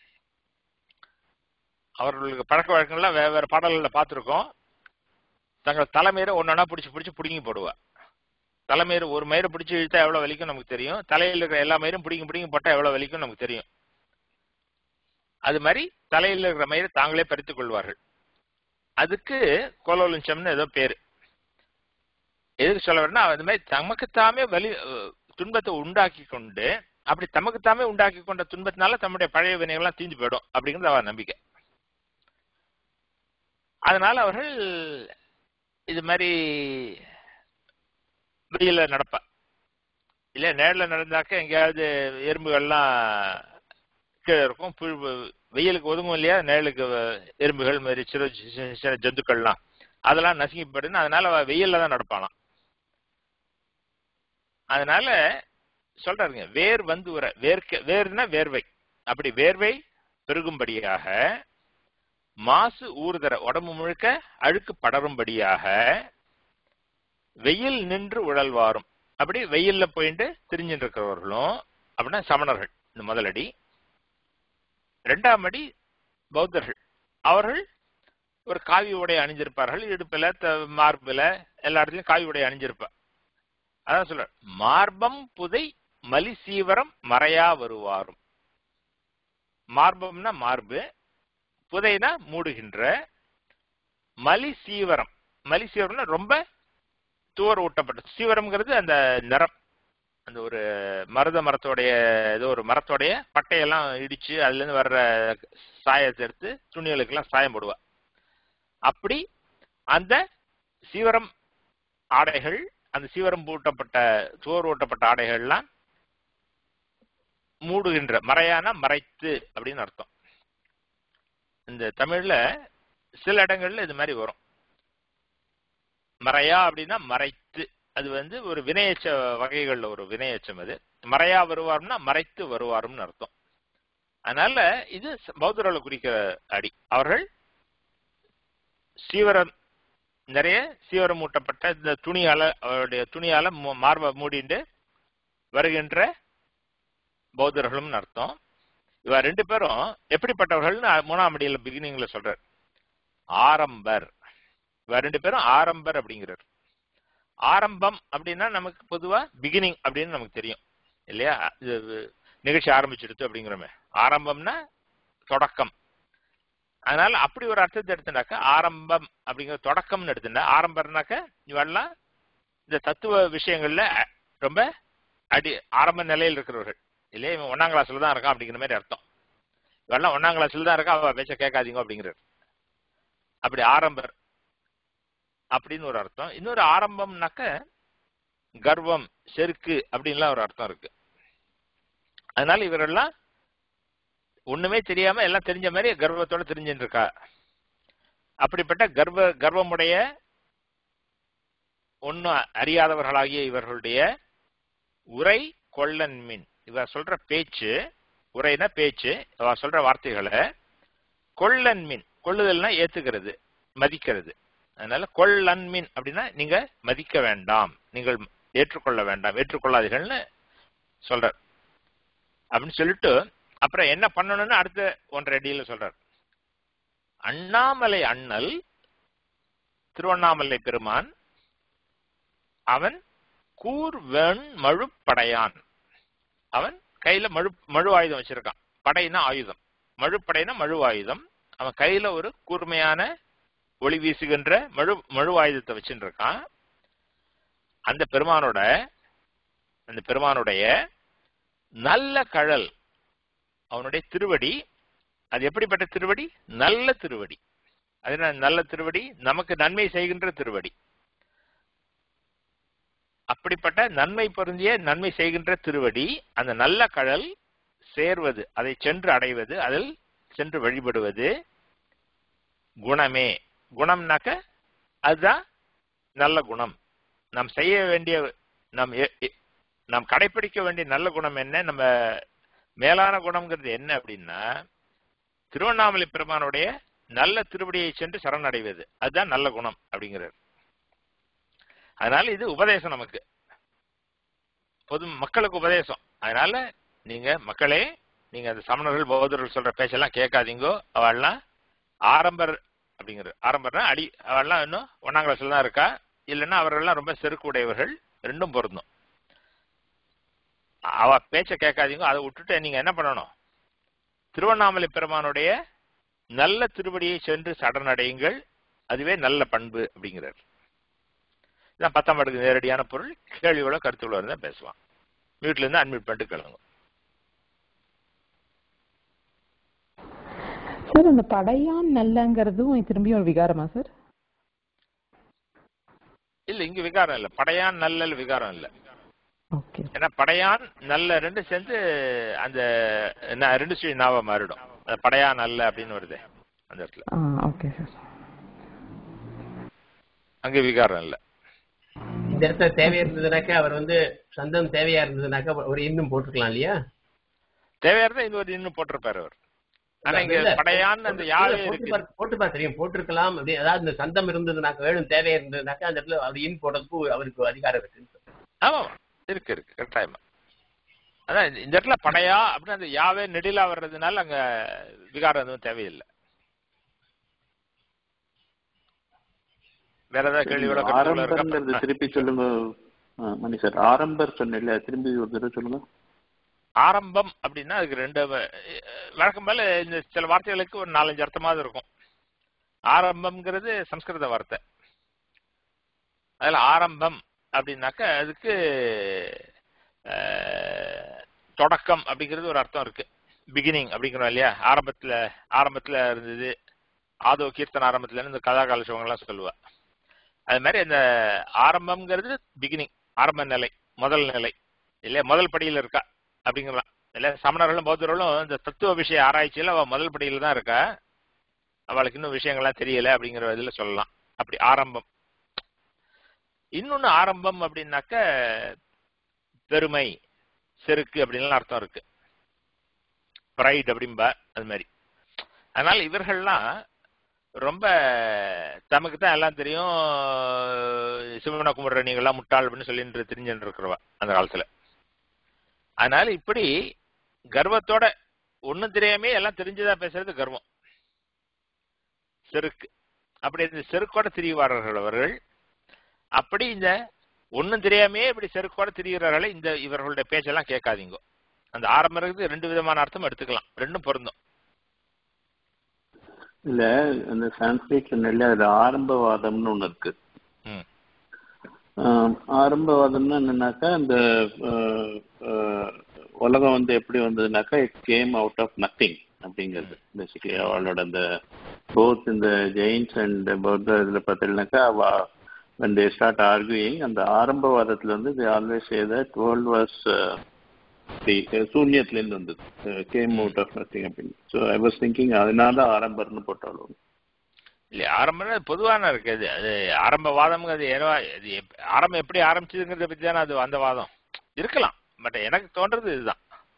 அவர்களுக்கு பழக்க வழக்கங்கள்லாம் வேற வேற பாடல்களை பார்த்துருக்கோம் தங்கள் தலைமையில ஒன்னொன்னா பிடிச்சி பிடிச்சி பிடுங்கி போடுவா தலைமயிறு ஒரு மயிரை பிடிச்சி இழுத்தா எவ்வளவு வலிக்கும் நமக்கு தெரியும் தலையில் இருக்கிற எல்லா மயிரும் பிடிங்கி பிடிங்கி போட்டா எவ்வளவு வலிக்கும் நமக்கு தெரியும் அது மாதிரி தலையில் இருக்கிற மயிரை தாங்களே பறித்துக் கொள்வார்கள் அதுக்கு கோலோலிஞ்சம்னு ஏதோ பேரு எதுக்கு சொல்ல வரேன்னா அது மாதிரி தமக்குத்தாமே வலி துன்பத்தை உண்டாக்கி கொண்டு அப்படி தமக்குத்தாமே உண்டாக்கி கொண்ட துன்பத்தினால தம்முடைய பழைய வினைகள்லாம் தீஞ்சு போயிடும் அப்படிங்கிறது அவர் நம்பிக்கை அதனால அவர்கள் இது மாதிரி வெயில நடப்பா இல்ல நேரில் நடந்தாக்க எங்கேயாவது எறும்புகள்லாம் கீழே இருக்கும் புழு வெயிலுக்கு ஒதுங்கும் இல்லையா நேரலுக்கு எறும்புகள் மாதிரி சிறு சின்ன ஜந்துக்கள்லாம் அதெல்லாம் நசுங்கி போயிடுன்னு அதனால அவ வெயில்ல தான் நடப்பானாம் அதனால சொல்றாருங்க வேர் வந்து உர வேர்க்க வேர்னா வேர்வை அப்படி வேர்வை பெருகும்படியாக மாசு ஊறுதர உடம்பு முழுக்க அழுக்கு படரும்படியாக வெயில் நின்று உழல்வாரும் அப்படி வெயில்ல போயிட்டு திரிஞ்சுட்டு இருக்கிறவர்களும் அப்படின்னா சமணர்கள் இந்த முதலடி ரெண்டாம் அடி பௌத்தர்கள் அவர்கள் ஒரு காவி உடை அணிஞ்சிருப்பார்கள் இடுப்புல த- மார்புல எல்லா இடத்துலயும் காவி உடை அணிஞ்சிருப்பார் அதான் சொல்ற மார்பம் புதை மலி சீவரம் மறையா வருவாரும் மார்பம்னா மார்பு புதைனா மூடுகின்ற மலி சீவரம் மலி சீவரம்னா ரொம்ப தூர ஊட்டப்பட்ட சீவரம்ங்கிறது அந்த நிறம் அந்த ஒரு மருத மரத்தோடைய ஏதோ ஒரு மரத்தோடைய பட்டையெல்லாம் இடிச்சு அதுல இருந்து வர்ற சாயத்தை எடுத்து துணிகளுக்கெல்லாம் சாயம் போடுவா அப்படி அந்த சீவரம் ஆடைகள் அந்த சீவரம் பூட்டப்பட்ட சோறு ஊட்டப்பட்ட ஆடைகள்லாம் மூடுகின்ற மறையான மறைத்து அப்படின்னு அர்த்தம் இந்த தமிழ்ல சில இடங்கள்ல இது மாதிரி வரும் மறையா அப்படின்னா மறைத்து அது வந்து ஒரு வினையச்ச வகைகள்ல ஒரு வினையச்சம் அது மறையா வருவார்னா மறைத்து வருவாரும்னு அர்த்தம் அதனால இது பௌத்தர்களை குறிக்கிற அடி அவர்கள் சீவரம் நிறைய சீவரம் மூட்டப்பட்ட இந்த துணியால அவருடைய துணியால மு- மார்பை மூடிண்டு வருகின்ற பௌத்தர்களும்னு அர்த்தம் இவ ரெண்டு பேரும் எப்படிப்பட்டவர்கள்னு மூணாம் அடியில பிகினிங்ல சொல்றார் ஆரம்பர் இவ ரெண்டு பேரும் ஆரம்பர் அப்படிங்கிறார் ஆரம்பம் அப்படின்னா நமக்கு பொதுவா பிகினிங் அப்படின்னு நமக்கு தெரியும் இல்லையா இது நிகழ்ச்சி ஆரம்பிச்சிடுது அப்படிங்கிறோமே ஆரம்பம்னா தொடக்கம் அதனால அப்படி ஒரு அர்த்தத்தை எடுத்துனாக்க ஆரம்பம் அப்படிங்கிற தொடக்கம்னு எடுத்துட்டா ஆரம்பம்னாக்க இவெல்லாம் இந்த தத்துவ விஷயங்கள்ல அ- ரொம்ப அடி ஆரம்ப நிலையில் இருக்கிறவர்கள் இல்லையா இவன் ஒன்னாம் கிளாஸ்ல தான் இருக்கான் அப்படிங்கிற மாதிரி அர்த்தம் இவெல்லாம் ஒன்னாம் கிளாஸ்ல தான் இருக்கா அவ பேச்ச கேட்காதீங்க அப்படிங்கிறார் அப்படி ஆரம்பர் அப்படின்னு ஒரு அர்த்தம் இன்னொரு ஆரம்பம்னாக்க கர்வம் செருக்கு அப்படின்லாம் ஒரு அர்த்தம் இருக்கு அதனால இவரெல்லாம் ஒண்ணுமே தெரியாம எல்லாம் தெரிஞ்ச மாதிரி கர்வத்தோட தெரிஞ்சுட்டு இருக்கா அப்படிப்பட்ட கர்வ கர்வமுடைய ஒன்னும் அறியாதவர்களாகிய இவர்களுடைய உரை கொள்ளன் மின் இவ சொல்ற பேச்சு உரைனா பேச்சு இவ சொல்ற வார்த்தைகளை கொள்ளன் மின் கொள்ளுதல்னா ஏத்துக்கிறது மதிக்கிறது அதனால கொள்ளன் மின் அப்படின்னா நீங்க மதிக்க வேண்டாம் நீங்கள் ஏற்றுக்கொள்ள வேண்டாம் ஏற்றுக்கொள்ளாதீர்கள்னு சொல்ற அப்படின்னு சொல்லிட்டு அப்புறம் என்ன பண்ணணும்னு அடுத்த ஒன்றரை அடியில சொல்றார் அண்ணாமலை அண்ணல் திருவண்ணாமலை பெருமான் அவன் கூர் வெண் மழுப்படையான் அவன் கையில மழு மழு ஆயுதம் வச்சிருக்கான் படைனா ஆயுதம் மழுப்படைனா மழு ஆயுதம் அவன் கையில ஒரு கூர்மையான ஒளி வீசுகின்ற மழு மழு ஆயுதத்தை வச்சுட்டு இருக்கான் அந்த பெருமானோட அந்த பெருமானுடைய நல்ல கழல் அவனுடைய திருவடி அது எப்படிப்பட்ட திருவடி நல்ல திருவடி அது என்ன நல்ல திருவடி நமக்கு நன்மை செய்கின்ற திருவடி அப்படிப்பட்ட நன்மை பொருந்திய நன்மை செய்கின்ற திருவடி அந்த நல்ல கழல் சேர்வது அதை சென்று அடைவது அதில் சென்று வழிபடுவது குணமே குணம்னாக்க அதுதான் நல்ல குணம் நாம் செய்ய வேண்டிய நாம் எ- எ- நாம் கடைபிடிக்க வேண்டிய நல்ல குணம் என்ன நம்ம மேலான குணம்ங்கிறது என்ன அப்படின்னா திருவண்ணாமலை பெருமானுடைய நல்ல திருவடியை சென்று சரணடைவது அதுதான் நல்ல குணம் அப்படிங்கிறார் அதனால இது உபதேசம் நமக்கு பொது மக்களுக்கு உபதேசம் அதனால நீங்க மக்களே நீங்க அந்த சமணர்கள் பௌத்தர்கள் சொல்ற பேச்செல்லாம் கேட்காதீங்கோ அவள்லாம் ஆரம்பர் அப்படிங்கிற ஆரம்பர்னா அடி அவள்லாம் இன்னும் ஒன்னாம் கிளாஸ்ல தான் இருக்கா இல்லைன்னா அவர்கள்லாம் ரொம்ப செருக்கு உடையவர்கள் ரெண்டும் பொருந்தும் அவ பேச்ச கேட்காதீங்க அதை விட்டுட்டு நீங்க என்ன பண்ணணும் திருவண்ணாமலை பெருமானுடைய நல்ல திருவடியை சென்று சரணடையுங்கள் அதுவே நல்ல பண்பு அப்படிங்கிறார் இதான் பத்தாம் பாட்டுக்கு நேரடியான பொருள் கேள்வியோட கருத்துக்களோட இருந்தா பேசுவான் வீட்டுல இருந்து அட்மிட் பண்ணிட்டு கிளம்புங்க சார் அந்த படையான் நல்லங்கிறதும் திரும்பியும் ஒரு விகாரமா சார் இல்ல இங்க விகாரம் இல்ல படையான் நல்ல விகாரம் இல்ல ஓகே ஏன்னா படையான் நல்ல ரெண்டு சேர்ந்து அந்த என்ன, ரெண்டு ஸ்ரீ நாவ மாறிடும் அந்த படையான் நல்ல அப்படின்னு வருது அந்த இடத்துல ஆ ஓகே சார் அங்க விகாரம் இல்ல இந்த இடத்துல தேவையா இருந்ததுனாக்கா அவர் வந்து சந்தம் தேவையா இருந்ததுனாக்கா ஒரு இன்னும் போட்டுக்கலாம் இல்லையா தேவையா இருந்தா இது ஒரு இன்னும் போட்டிருப்பாரு அவர் ஆனா இங்க இல்ல, படையான்னு அந்த யாழே போட்டு இருக்கு பார்- போட்டு பார் தெரியும் போட்டிருக்கலாம் அப்படி அதாவது இந்த சந்தம் இருந்ததுனாக்கா வேணும் தேவையா இருந்ததுனாக்கா அந்த இடத்துல அது இன் போடுறதுக்கு அவருக்கு அதிகாரம் இருக்கு ஆமா இருக்கு இருக்கு கட்டாயமா அதான் இந்த- இந்த இடத்துல படையா அப்படின்னு அந்த யாவே நெடிலா வர்றதுனால அங்க விகாரம் எதுவும் தேவையில்லை வேற ஏதாவது கேள்வியோட கருத்துக்கள் ஆரம்பர்ங்கிறது இருக்கா? திருப்பி சொல்லுங்க ஆ, மணி சார் ஆரம்பர் சொன்ன திரும்பி ஒரு தடவை சொல்லுங்க ஆரம்பம் அப்படின்னா அதுக்கு ரெண்டு வ- வழக்கம் மேல இந்த சில வார்த்தைகளுக்கு ஒரு நாலஞ்சு அர்த்தமாவது இருக்கும் ஆரம்பம்ங்கிறது சம்ஸ்கிருத வார்த்தை அதுல ஆரம்பம் அப்படின்னாக்க அதுக்கு அஹ், தொடக்கம் அப்படிங்கிறது ஒரு அர்த்தம் இருக்கு பிகினிங் அப்படிங்கிறோம் இல்லையா ஆரம்பத்துல ஆரம்பத்துல இருந்தது ஆதோ கீர்த்தன ஆரம்பத்துல இருந்து இந்த கதா காலசவங்கள்லாம் சொல்லுவா அது மாதிரி அந்த ஆரம்பம்ங்கிறது பிகினிங் ஆரம்ப நிலை முதல் நிலை இல்லையா முதல் படியில இருக்கா அப்படிங்கலாம் இல்ல சமணர்களும் பௌத்தர்களும் இந்த தத்துவ விஷய ஆராய்ச்சியில அவ முதல் படியில தான் இருக்கா அவளுக்கு இன்னும் விஷயங்கள்லாம் தெரியல அப்படிங்கிற இதுல சொல்லலாம் அப்படி ஆரம்பம் இன்னொன்னு ஆரம்பம் அப்படின்னாக்க பெருமை செருக்கு அப்படின்லாம் அர்த்தம் இருக்கு ப்ரைட் அப்படிம்பா அது மாதிரி அதனால இவர்கள்லாம் ரொம்ப தமக்கு தான் எல்லாம் தெரியும் சிவனை கும்பிடுற நீங்களாம் முட்டாள் அப்படின்னு சொல்லிட்டு தெரிஞ்சுட்டு இருக்கிறவா அந்த காலத்துல அதனால இப்படி கர்வத்தோட ஒண்ணும் தெரியாமே எல்லாம் தெரிஞ்சுதான் பேசுறது கர்வம் செருக்கு அப்படி இந்த செருக்கோட திரிவார்கள் அவர்கள் அப்படி இந்த ஒண்ணும் தெரியாமே இப்படி செருக்கோட திரிகிறார்களே இந்த இவர்களுடைய பேச்செல்லாம் கேட்காதீங்க அந்த ஆரம்பத்துக்கு ரெண்டு விதமான அர்த்தம் எடுத்துக்கலாம் ரெண்டும் பொருந்தும் இல்ல அந்த சான்ஸ்கிரிட் சொன்னல அதுல ஆரம்பவாதம்னு ஒண்ணு இருக்கு ம் ஆஹ் ஆரம்பவாதம்னா என்னன்னாக்கா இந்த ஆஹ், ஆஹ், உலகம் வந்து எப்படி வந்ததுனாக்கா it came out of nothing அப்படிங்கிறது பேசிக்கலி அவளோட அந்த போத் இந்த ஜெயின்ஸ் அண்ட் பௌத்த இதுல பார்த்தீங்கன்னாக்கா அவ when they start arguing அந்த ஆரம்பவாதத்துல வந்து they always say that world was uh, the சூன்யத்துல இருந்து வந்தது கேம் அவுட் ஆஃப் நத்திங் அப்படின்னு ஸோ ஐ வாஸ் திங்கிங் அதனால ஆரம்பர்னு போட்டாலும் இல்ல ஆரம்பம்னா அது பொதுவான இருக்கு அது அது ஆரம்ப வாதம்ங்கிறது ஏதோ அது எப்- ஆரம்பம் எப்படி ஆரம்பிச்சதுங்கிறத பத்தி தானே அது அந்த வாதம் இருக்கலாம் பட் எனக்கு தோன்றது இதுதான்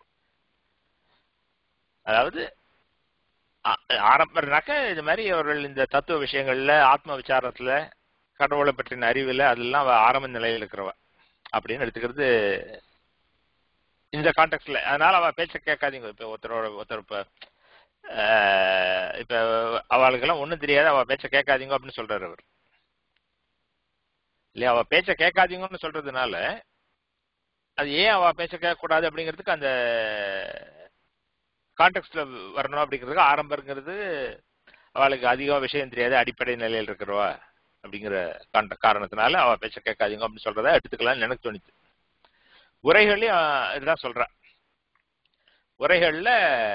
அதாவது ஆ- ஆரம்பம்னாக்க இது மாதிரி அவர்கள் இந்த தத்துவ விஷயங்கள்ல ஆத்ம விசாரத்துல கடவுளை பற்றின அறிவுல அதெல்லாம் அவ ஆரம்ப நிலையில் இருக்கிறவ அப்படின்னு எடுத்துக்கிறது இந்த கான்டெக்ட்ல அதனால அவ பேச்ச கேட்காதீங்க இப்ப ஒருத்தரோட ஒருத்தர் இப்ப ஆஹ், இப்ப அவளுக்கெல்லாம் ஒண்ணும் தெரியாது அவ பேச்ச கேட்காதீங்க அப்படின்னு சொல்றாரு அவர் இல்லையா அவ பேச்ச கேட்காதீங்கன்னு சொல்றதுனால அது ஏன் அவ பேச்ச கேட்கக்கூடாது அப்படிங்கிறதுக்கு அந்த கான்டெக்ட்ல வரணும் அப்படிங்கிறதுக்கு ஆரம்பங்கிறது அவளுக்கு அதிகம் விஷயம் தெரியாது அடிப்படை நிலையில் இருக்கிறவா அப்படிங்கிற காண்ட- காரணத்தினால அவ பேச்ச கேட்காதீங்க அப்படின்னு சொல்றத எடுத்துக்கலாம்னு எனக்கு தோணுச்சு உரைகள்லயும் அஹ், இதுதான் சொல்றா உரைகள்ல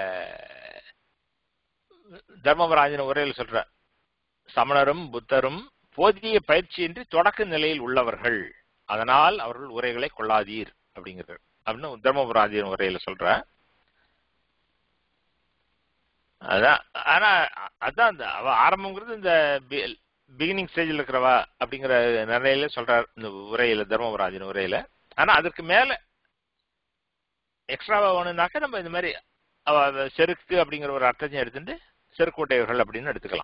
தர்மபராஜன் உரையில் சொல்ற சமணரும் புத்தரும் போதிய பயிற்சியின்றி தொடக்க நிலையில் உள்ளவர்கள் அதனால் அவர்கள் உரைகளை கொள்ளாதீர் அப்படிங்கிறார் அப்படின்னு தர்மபுராஜின் உரையில சொல்ற அதான் ஆனா அதான் அந்த அவ ஆரம்பங்கிறது இந்த பிகினிங் ஸ்டேஜில் இருக்கிறவா அப்படிங்கிற நிலையில சொல்றார் இந்த உரையில தர்மபுராஜின் உரையில ஆனா அதற்கு மேல எக்ஸ்ட்ராவா வேணும்னாக்க நம்ம இந்த மாதிரி அவ செருக்கு அப்படிங்கிற ஒரு அர்த்தத்தையும் எடுத்துட்டு செருக்கோட்டையர்கள் அப்படின்னு எடுத்துக்கலாம்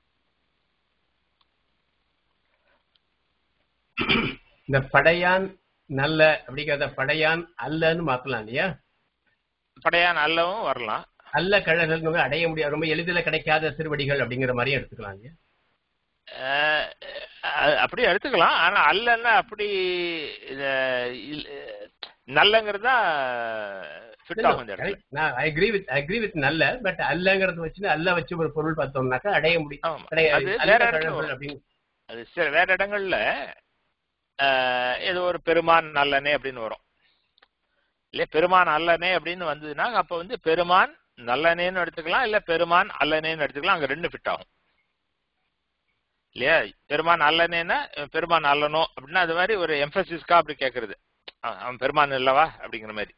இந்த படையான் நல்ல அப்படிங்கிறத படையான் அல்லன்னு மாத்தலாம் இல்லையா படையான் அல்லவும் வரலாம் அல்ல கழகங்கள் அடைய முடியாது ரொம்ப எளிதில் கிடைக்காத திருவடிகள் அப்படிங்கிற மாதிரியும் எடுத்துக்கலாம் இல்லையா அஹ் அஹ் அப்படி எடுத்துக்கலாம் ஆனா அல்லன்னா அப்படி இது இல்ல- நல்லங்கிறது தான் ஃபிட் ஆகும் இந்த இடத்துல நான் I agree with agree with நல்ல பட் அல்லங்கிறது வச்சு அல்ல வச்சு ஒரு பொருள் பார்த்தோம்னாக்கா அடைய முடியும் ஆமா. அடைய- அது அல்ல வேற இடத்துல கழகங்கள் வரும். அப்படின்னு அது சில வேற இடங்கள்ல அஹ், ஏதோ ஒரு பெருமான் நல்லனே அப்படின்னு வரும் இல்லையா பெருமான் அல்லனே அப்படின்னு வந்ததுன்னா அப்ப வந்து பெருமான் நல்லனேன்னு எடுத்துக்கலாம் இல்ல பெருமான் அல்லனேன்னு எடுத்துக்கலாம் அங்க ரெண்டு ஃபிட் ஆகும் இல்லையா பெருமான் அல்லனேன்னா அஹ், பெருமான் அல்லனோ அப்படின்னா அது மாதிரி ஒரு எம்பசிஸ்க்கா அப்படி கேட்கறது அவன் அவன் பெருமான் இல்லவா அப்படிங்கிற மாதிரி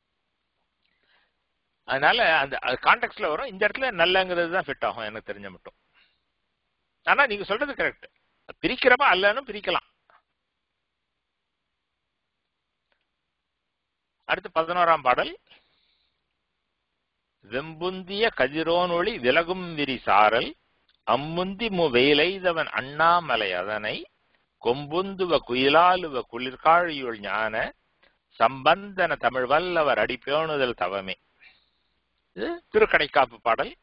அதனால அந்த கான்டெக்ட்ல வரும் இந்த இடத்துல நல்லங்கிறது தான் ஃபிட் ஆகும் எனக்கு தெரிஞ்ச மட்டும் ஆனா நீங்க சொல்றது கரெக்ட் பிரிக்கிறப்ப அல்லன்னு பிரிக்கலாம் அடுத்து பதினோராம் பாடல் வெம்புந்திய கதிரோனொளி விலகும் விரி சாரல் அம்முந்தி மு வெயிலைதவன் அண்ணாமலை அதனை கொம்புந்துவ குயிலாலுவ குளிர்காழியுள் ஞான சம்பந்தன தமிழ் வல்லவர் அடிப்பேணுதல் தவமே இது திருக்கடைக்காப்பு பாடல்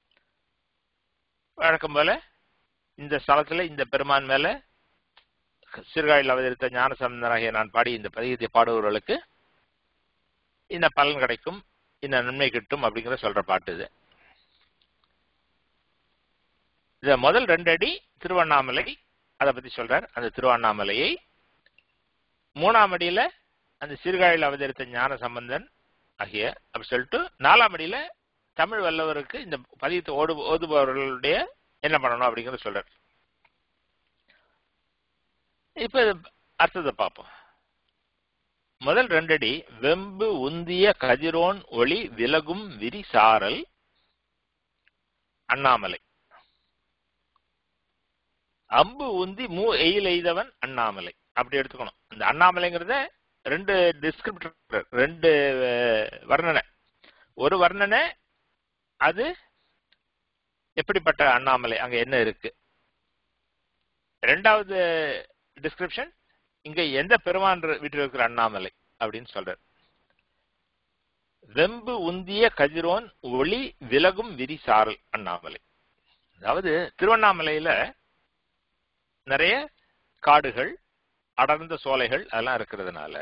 வழக்கம் போல இந்த ஸ்தலத்துல இந்த பெருமான் மேல சிறுகாயில் அவதரித்த ஞானசம்பந்தனாகிய நான் பாடி இந்த பதிகத்தை பாடுபவர்களுக்கு இந்த பலன் கிடைக்கும் இந்த நன்மை கிட்டும் அப்படிங்கிற சொல்ற பாட்டு இது இந்த முதல் ரெண்டு அடி திருவண்ணாமலை அதை பத்தி சொல்றார் அந்த திருவண்ணாமலையை மூணாம் அடியில அந்த சிறுகாயில் அவதரித்த ஞான சம்பந்தன் ஆகிய அப்படி சொல்லிட்டு நாலாம் அடியில தமிழ் வல்லவருக்கு இந்த பதியத்தை ஓடு ஓதுபவர்களுடைய என்ன பண்ணணும் அப்படிங்கறத சொல்றார் இப்ப இது அர்த்தத்தை பார்ப்போம் முதல் ரெண்டடி வெம்பு உந்திய கதிரோன் ஒளி விலகும் விரி சாரல் அண்ணாமலை அம்பு உந்தி மூ எயில் எய்தவன் அண்ணாமலை அப்படி எடுத்துக்கணும் இந்த அண்ணாமலைங்கிறத ரெண்டு டிஸ்கிரிப்டர் ரெண்டு அஹ், வர்ணனை ஒரு வர்ணனை அது எப்படிப்பட்ட அண்ணாமலை அங்க என்ன இருக்கு ரெண்டாவது டிஸ்கிரிப்ஷன் இங்க எந்த பெருமான் வீட்டில் இருக்கிற அண்ணாமலை அப்படின்னு சொல்றார் வெம்பு உந்திய கதிரோன் ஒளி விலகும் விரி சாரல் அண்ணாமலை அதாவது திருவண்ணாமலையில நிறைய காடுகள் அடர்ந்த சோலைகள் அதெல்லாம் இருக்கிறதுனால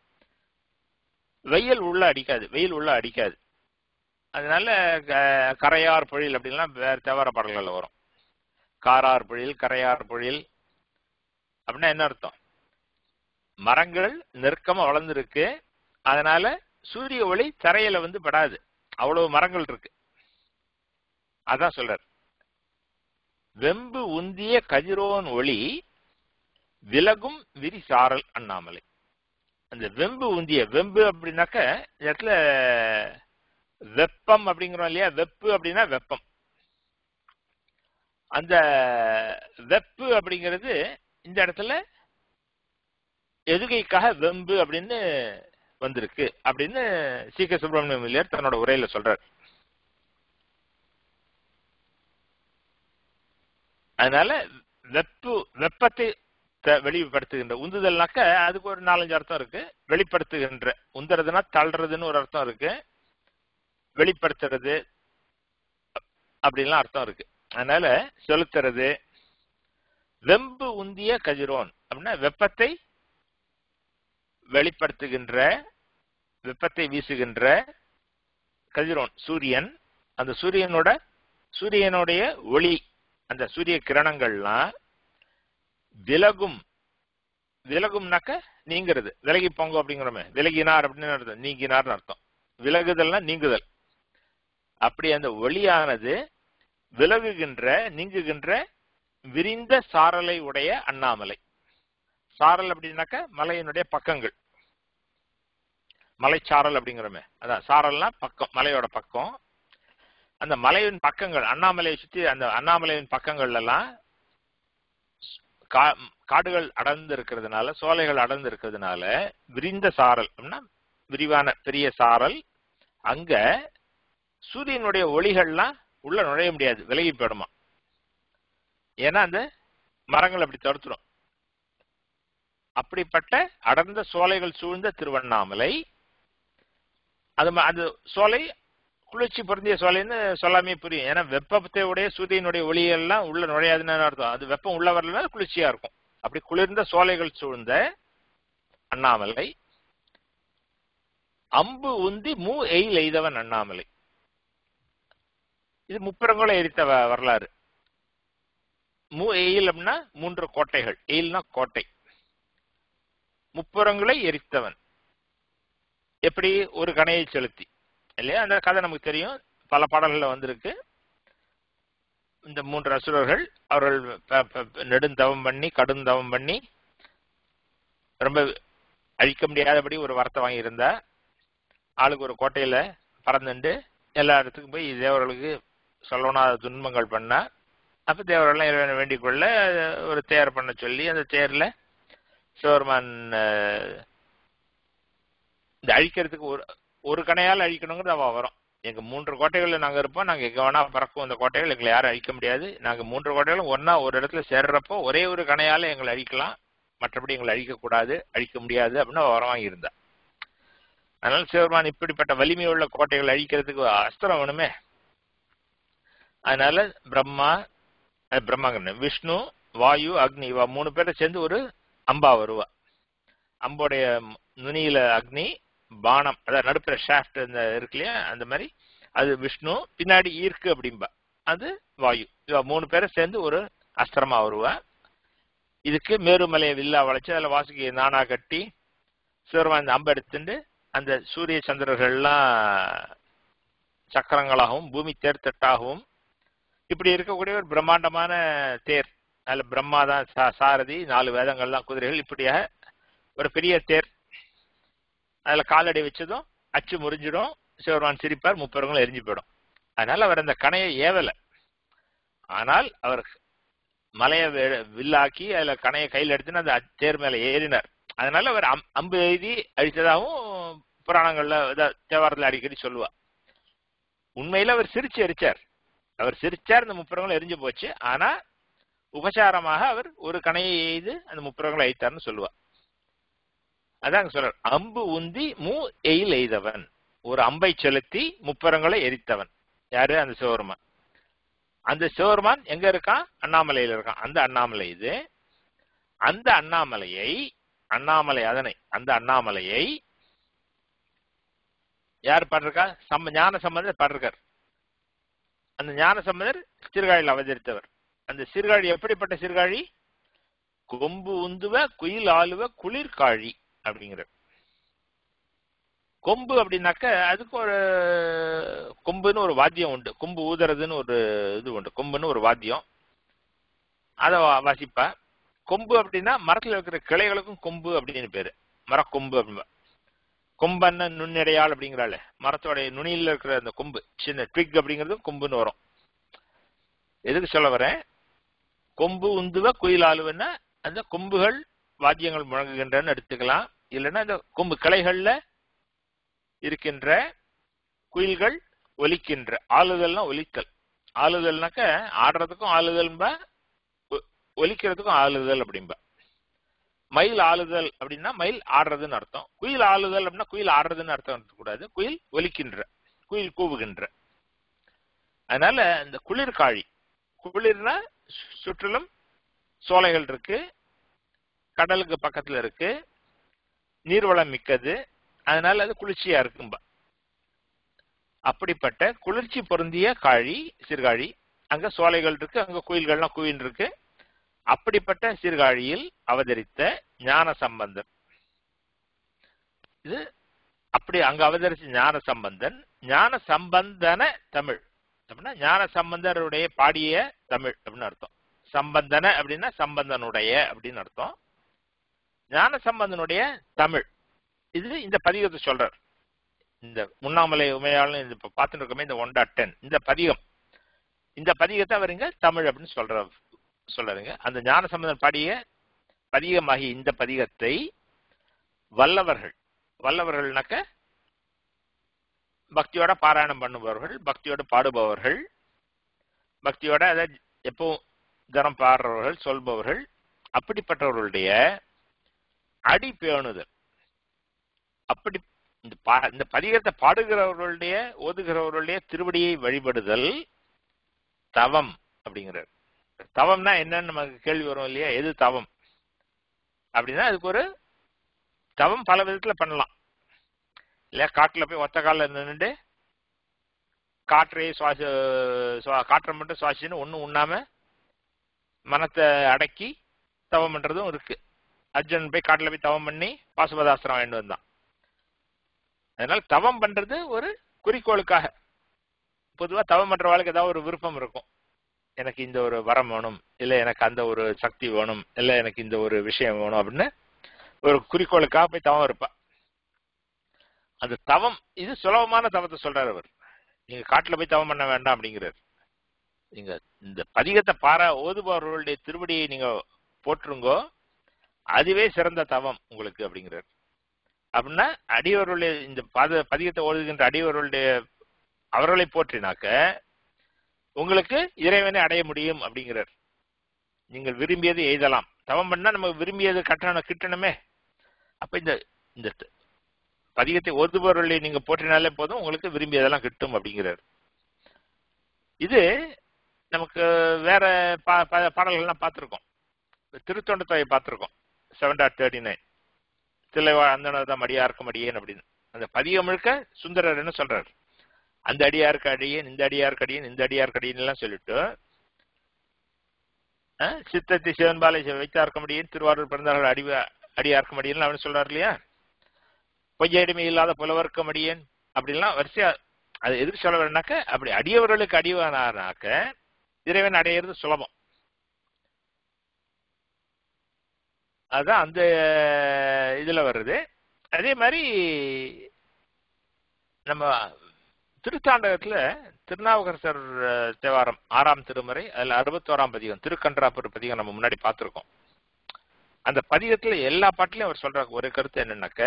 வெயில் உள்ள அடிக்காது வெயில் உள்ள அடிக்காது அதனால க- கரையார் பொழில் அப்படின்லாம் வேற தேவார பாடல்கள்ல வரும் காரார் பொழில் கரையார் பொழில் அப்படின்னா என்ன அர்த்தம் மரங்கள் நெருக்கமா வளர்ந்துருக்கு அதனால சூரிய ஒளி தரையில வந்து படாது அவ்வளவு மரங்கள் இருக்கு அதான் சொல்றார் வெம்பு உந்திய கதிரோன் ஒளி விலகும் விரி சாரல் அண்ணாமலை அந்த வெம்பு உந்திய வெம்பு அப்படின்னாக்க இந்த இடத்துல வெப்பம் அப்படிங்கிறோம் இல்லையா வெப்பு அப்படின்னா வெப்பம் அந்த வெப்பு அப்படிங்கிறது இந்த இடத்துல எதுகைக்காக வெம்பு அப்படின்னு வந்திருக்கு அப்படின்னு சி கே சுப்பிரமணியம் இல்லையார் தன்னோட உரையில சொல்றார் அதனால வெப்பு வெப்பத்தை த- வெளிப்படுத்துகின்ற உந்துதல்னாக்க அதுக்கு ஒரு நாலஞ்சு அர்த்தம் இருக்கு வெளிப்படுத்துகின்ற உந்துறதுன்னா தள்ளுறதுன்னு ஒரு அர்த்தம் இருக்கு வெளிப்படுத்துறது அப்- அப்படின்லாம் அர்த்தம் இருக்கு அதனால செலுத்துறது வெம்பு உந்திய கதிரோன் அப்படின்னா வெப்பத்தை வெளிப்படுத்துகின்ற வெப்பத்தை வீசுகின்ற கதிரோன் சூரியன் அந்த சூரியனோட சூரியனுடைய ஒளி அந்த சூரிய கிரணங்கள்லாம் விலகும் விலகும்னாக்க நீங்கிறது விலகி போங்க அப்படிங்கிறோமே விலகினார் அப்படின்னு அர்த்தம் நீங்கினார்னு அர்த்தம் விலகுதல்னா நீங்குதல் அப்படி அந்த ஒளியானது விலகுகின்ற நீங்குகின்ற விரிந்த சாரலை உடைய அண்ணாமலை சாரல் அப்படின்னாக்க மலையினுடைய பக்கங்கள் மலைச்சாரல் அப்படிங்கிறோமே அதான் சாரல்னா பக்கம் மலையோட பக்கம் அந்த மலையின் பக்கங்கள் அண்ணாமலையை சுற்றி அந்த அண்ணாமலையின் பக்கங்கள் எல்லாம் கா- காடுகள் அடர்ந்து இருக்கிறதுனால சோலைகள் அடர்ந்து இருக்கிறதுனால விரிந்த சாரல் அப்படின்னா விரிவான பெரிய சாரல் அங்க சூரியனுடைய ஒளிகள்லாம் உள்ள நுழைய முடியாது விலகி போயிடுமா ஏன்னா அந்த மரங்கள் அப்படி தடுத்துரும் அப்படிப்பட்ட அடர்ந்த சோலைகள் சூழ்ந்த திருவண்ணாமலை அது ம- அந்த சோலை குளிர்ச்சி பொருந்திய சோலைன்னு சொல்லாமே புரியும் ஏன்னா வெப்பத்தை உடைய சூரியனுடைய ஒளியெல்லாம் உள்ள நுழையாதுன்னு அர்த்தம் அது வெப்பம் உள்ள வரலன்னா குளிர்ச்சியா இருக்கும் அப்படி குளிர்ந்த சோலைகள் சூழ்ந்த அண்ணாமலை அம்பு உந்தி மூ எயில் எய்தவன் அண்ணாமலை இது முப்புறங்களை எரித்த வ- வரலாறு மூ எயில் அப்படின்னா மூன்று கோட்டைகள் எயில்னா கோட்டை முப்புறங்களை எரித்தவன் எப்படி ஒரு கணையை செலுத்தி இல்லையா அந்த கதை நமக்கு தெரியும் பல பாடல்கள்ல வந்திருக்கு இந்த மூன்று அசுரர்கள் அவர்கள் ப- ப- ப- நெடுந்தவம் பண்ணி கடுந்தவம் பண்ணி ரொம்ப அழிக்க முடியாதபடி ஒரு வரத்தை வாங்கியிருந்தா ஆளுக்கு ஒரு கோட்டையில பறந்துண்டு எல்லா இடத்துக்கும் போய் தேவர்களுக்கு சொல்லணாத துன்பங்கள் பண்ணா அப்ப தேவரெல்லாம் இறைவனை வேண்டிக் கொள்ள ஒரு தேர் பண்ண சொல்லி அந்த தேர்ல சிவருமான் அஹ், இந்த அழிக்கிறதுக்கு ஒரு ஒரு கணையால் அழிக்கணுங்கிறது அவ வரும் எங்க மூன்று கோட்டைகள்ல நாங்க இருப்போம் நாங்க எங்க வேணா பறக்கும் அந்த கோட்டைகள் எங்களை யாரும் அழிக்க முடியாது நாங்க மூன்று கோட்டைகளும் ஒன்னா ஒரு இடத்துல சேர்றப்போ ஒரே ஒரு கணையால எங்களை அழிக்கலாம் மற்றபடி எங்களை அழிக்க கூடாது அழிக்க முடியாது அப்படின்னு அவ வரம் வாங்கியிருந்தா அதனால சிவபெருமான் இப்படிப்பட்ட வலிமை உள்ள கோட்டைகளை அழிக்கிறதுக்கு அஸ்திரம் வேணுமே அதனால பிரம்மா அஹ் பிரம்மாங்க விஷ்ணு வாயு அக்னி இவ மூணு பேரை சேர்ந்து ஒரு அம்பா வருவா அம்போடைய நுனியில அக்னி பானம் அதாவது நடுப்புற ஷாஃப்ட் இந்த இருக்கு இல்லையா அந்த மாதிரி அது விஷ்ணு பின்னாடி ஈர்க்கு அப்படிம்பா அது வாயு இவ மூணு பேரை சேர்ந்து ஒரு அஸ்திரமா வருவா இதுக்கு மேருமலையை வில்லா வளைச்சு அதில் வாசுகி நானா கட்டி சிவருமான் இந்த அம்பை எடுத்துட்டு அந்த சூரிய சந்திரர்கள்லாம் சக்கரங்களாகவும் பூமி தேர்த்தட்டாகவும் இப்படி இருக்கக்கூடிய ஒரு பிரம்மாண்டமான தேர் அதுல பிரம்மா தான் சா- சாரதி நாலு வேதங்கள் தான் குதிரைகள் இப்படியாக ஒரு பெரிய தேர் அதுல காலடி வச்சதும் அச்சு முறிஞ்சிடும் சிவருமான் சிரிப்பார் முப்பெருங்களும் எரிஞ்சு போயிடும் அதனால அவர் அந்த கணையை ஏவல ஆனால் அவர் மலையை வே- வில்லாக்கி அதுல கணையை கையில் எடுத்துன்னு அந்த அ- தேர் மேல ஏறினார் அதனால அவர் அம்- அம்பு எழுதி அழித்ததாகவும் புராணங்கள்ல இதா- தேவாரத்துல அடிக்கடி சொல்லுவா உண்மையில அவர் சிரிச்சு எரிச்சார் அவர் சிரிச்சார் இந்த முப்புறங்களும் எரிஞ்சு போச்சு ஆனா உபசாரமாக அவர் ஒரு கணையை எய்து அந்த முப்புறங்களை அழித்தார்னு சொல்லுவா அதான் அங்க சொல்றார் அம்பு உந்தி மூ எயில் எய்தவன் ஒரு அம்பை செலுத்தி முப்புறங்களை எரித்தவன் யாரு அந்த சிவருமான் அந்த சிவருமான் எங்க இருக்கான் அண்ணாமலையில இருக்கான் அந்த அண்ணாமலை இது அந்த அண்ணாமலையை அண்ணாமலை அதனை அந்த அண்ணாமலையை யார் பாடிருக்கா சம்ம ஞான சம்பந்தர் பாடிருக்கார் அந்த ஞான சம்பந்தர் சீர்காழியில் அவதரித்தவர் அந்த சீர்காழி எப்படிப்பட்ட சீர்காழி கொம்பு உந்துவ குயில் ஆளுவ குளிர்காழி அப்படிங்கிற கொம்பு அப்படின்னாக்க அதுக்கு ஒரு கொம்புன்னு ஒரு வாத்தியம் உண்டு கொம்பு ஊதுறதுன்னு ஒரு இது உண்டு கொம்புன்னு ஒரு வாத்தியம் அதை வா- வாசிப்பா கொம்பு அப்படின்னா மரத்துல இருக்கிற கிளைகளுக்கும் கொம்பு அப்படின்னு பேரு மரக்கொம்பு அப்படின்பா கொம்பன்ன நுண்ணிடையாள் அப்படிங்கிறாள் மரத்தோடைய நுனியில இருக்கிற அந்த கொம்பு சின்ன ட்விக் அப்படிங்கிறது கொம்புன்னு வரும் எதுக்கு சொல்ல வரேன் கொம்பு உந்துவ குயில் ஆளுவன்னா அந்த கொம்புகள் வாத்தியங்கள் முழங்குகின்றன்னு எடுத்துக்கலாம் இல்லைன்னா அந்த கொம்பு கிளைகள்ல இருக்கின்ற குயில்கள் ஒலிக்கின்ற ஆளுதல்னா ஒலித்தல் ஆளுதல்னாக்க ஆடுறதுக்கும் ஆளுதல்பா ஒ- ஒலிக்கிறதுக்கும் ஆளுதல் அப்படிம்பா மயில் ஆளுதல் அப்படின்னா மயில் ஆடுறதுன்னு அர்த்தம் குயில் ஆளுதல் அப்படின்னா குயில் ஆடுறதுன்னு அர்த்தம் இருக்கக்கூடாது குயில் ஒலிக்கின்ற குயில் கூவுகின்ற அதனால இந்த குளிர்காழி குளிர்னா சு- சுற்றிலும் சோலைகள் இருக்கு கடலுக்கு பக்கத்துல இருக்கு நீர்வளம் மிக்கது அதனால அது குளிர்ச்சியா இருக்கும்பா அப்படிப்பட்ட குளிர்ச்சி பொருந்திய காழி சீர்காழி அங்க சோலைகள் இருக்கு அங்க கோயில்கள்லாம் குயின் இருக்கு அப்படிப்பட்ட சீர்காழியில் அவதரித்த ஞான சம்பந்தன் இது அப்படி அங்க அவதரிச்ச ஞான சம்பந்தன் ஞான சம்பந்தன தமிழ் அப்படின்னா ஞான சம்பந்தருடைய பாடிய தமிழ் அப்படின்னு அர்த்தம் சம்பந்தன அப்படின்னா சம்பந்தனுடைய அப்படின்னு அர்த்தம் ஞான சம்பந்தனுடைய தமிழ் இது இந்த பதிகத்தை சொல்றார் இந்த முன்னாமலை உமையாளன் இந்த இப்ப பார்த்துட்டு இருக்கோமே இந்த ஒன் டாட் டென் இந்த பதிகம் இந்த பதிகத்தை அவர் இங்க தமிழ் அப்படின்னு சொல்ற சொல்றாருங்க அந்த ஞான சம்பந்தன் பாடிய பதிகமாகிய இந்த பதிகத்தை வல்லவர்கள் வல்லவர்கள்னாக்க பக்தியோட பாராயணம் பண்ணுபவர்கள் பக்தியோட பாடுபவர்கள் பக்தியோட அதை எப்பவும் தினம் பாடுறவர்கள் சொல்பவர்கள் அப்படிப்பட்டவர்களுடைய அடி பேணுதல் அப்படி இந்த பா- இந்த பதிகத்தை பாடுகிறவர்களுடைய ஓதுகிறவர்களுடைய திருவடியை வழிபடுதல் தவம் அப்படிங்கிறார் தவம்னா என்னன்னு நமக்கு கேள்வி வரும் இல்லையா எது தவம் அப்படின்னா அதுக்கு ஒரு தவம் பல விதத்துல பண்ணலாம் இல்லையா காட்டுல போய் ஒத்த காலில் நின்றுட்டு காற்றையே சுவாச சுவா- காற்றை மட்டும் சுவாசின்னு ஒன்றும் உண்ணாம மனத்தை அடக்கி தவம் பண்றதும் இருக்கு அர்ஜுனன் போய் காட்டுல போய் தவம் பண்ணி பாசுபதாஸ்திரம் வாங்கிட்டு வந்தான் அதனால தவம் பண்றது ஒரு குறிக்கோளுக்காக பொதுவா தவம் பண்றவாளுக்கு ஏதாவது ஒரு விருப்பம் இருக்கும் எனக்கு இந்த ஒரு வரம் வேணும் இல்ல எனக்கு அந்த ஒரு சக்தி வேணும் இல்ல எனக்கு இந்த ஒரு விஷயம் வேணும் அப்படின்னு ஒரு குறிக்கோளுக்காக போய் தவம் இருப்பா அந்த தவம் இது சுலபமான தவத்தை சொல்றாரு அவர் நீங்க காட்டுல போய் தவம் பண்ண வேண்டாம் அப்படிங்கிறார் நீங்க இந்த பதிகத்தை பாரா ஓதுபவர்களுடைய திருவடியை நீங்க போற்றுங்கோ அதுவே சிறந்த தவம் உங்களுக்கு அப்படிங்கிறார் அப்படின்னா அடியவர்களுடைய இந்த பத பதிகத்தை ஓதுகின்ற அடியவர்களுடைய அவர்களை போற்றினாக்க உங்களுக்கு இறைவனை அடைய முடியும் அப்படிங்கிறார் நீங்கள் விரும்பியது எய்தலாம் தவம் பண்ணா நம்ம விரும்பியது கட்டணம் கிட்டணுமே அப்ப இந்த இந்த த- பதிகத்தை ஓதுபவர்களை நீங்க போற்றினாலே போதும் உங்களுக்கு விரும்பியதெல்லாம் கிட்டும் அப்படிங்கிறார் இது நமக்கு வேற பா- பா- பாடல்கள்லாம் பார்த்துருக்கோம் திருத்தொண்ட தொகை பார்த்துருக்கோம் செவன் டாட் தேர்ட்டி நைன் தில்லைவா அந்தனதான் மடியார்க்கும் அடியேன் அப்படின்னு அந்த பதிகம் முழுக்க சுந்தரர் என்ன சொல்றார் அந்த அடியாருக்கு அடியேன் இந்த அடியாருக்கு அடியேன் இந்த அடியாருக்கு அடியேன் எல்லாம் சொல்லிட்டு அஹ், சித்தத்தை சிவன்பாலை வைத்தார்க்க முடியும் திருவாரூர் பிறந்தார்கள் அடி அடியார்க்க முடியும் அவனு சொல்றாரு இல்லையா பொய்யடிமை இல்லாத புலவர்க்க முடியேன் அப்படின்லாம் வரிசையா அது எதுக்கு சொல்ல வரேன்னாக்க அப்படி அடியவர்களுக்கு அடிவானாக்க இறைவன் அடையிறது சுலபம் அதுதான் அந்த இதுல வருது அதே மாதிரி நம்ம திருத்தாண்டகத்துல திருநாவுக்கரசர் அஹ், தேவாரம் ஆறாம் திருமுறை அதுல அறுபத்தோராம் பதிகம் திருக்கன்றாப்பூர் பதிகம் நம்ம முன்னாடி பார்த்திருக்கோம் அந்த பதிகத்துல எல்லா பாட்டிலையும் அவர் சொல்ற ஒரு கருத்து என்னன்னாக்க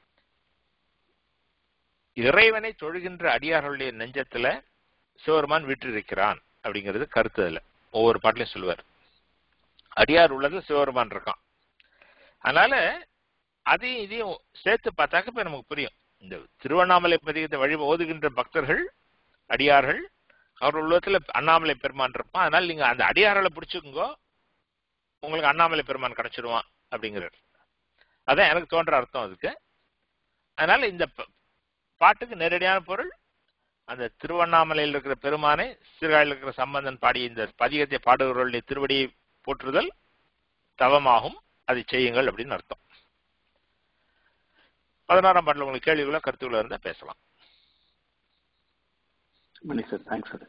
இறைவனை தொழுகின்ற அடியார்களுடைய நெஞ்சத்துல சிவருமான் விற்றிருக்கிறான் அப்படிங்கிறது கருத்து அதுல ஒவ்வொரு பாட்டிலையும் சொல்லுவார் அடியார் உள்ளது சிவருமான் இருக்கான் அதனால அதையும் இதையும் சேர்த்து பார்த்தாக்க இப்ப நமக்கு புரியும் இந்த திருவண்ணாமலை பதிகத்தை வழி ஓதுகின்ற பக்தர்கள் அடியார்கள் அவர் உள்ளத்துல அண்ணாமலை பெருமான் இருப்பான் அதனால நீங்க அந்த அடியார்களை பிடிச்சுக்கோங்க உங்களுக்கு அண்ணாமலை பெருமான் கிடைச்சிருவான் அப்படிங்கிறார் அதான் எனக்கு தோன்ற அர்த்தம் அதுக்கு அதனால இந்த ப- பாட்டுக்கு நேரடியான பொருள் அந்த திருவண்ணாமலையில் இருக்கிற பெருமானை சீர்காழியில் இருக்கிற சம்பந்தன் பாடிய இந்த பதிகத்தை பாடுகிறவர்களுடைய திருவடியை போற்றுதல் தவமாகும் அதை செய்யுங்கள் அப்படின்னு அர்த்தம் பதினாறாம் பாட்டில் உங்களுக்கு கேள்விகளோ கருத்துகளோ இருந்தா பேசலாம் மணி சார் தேங்க்ஸ் சார்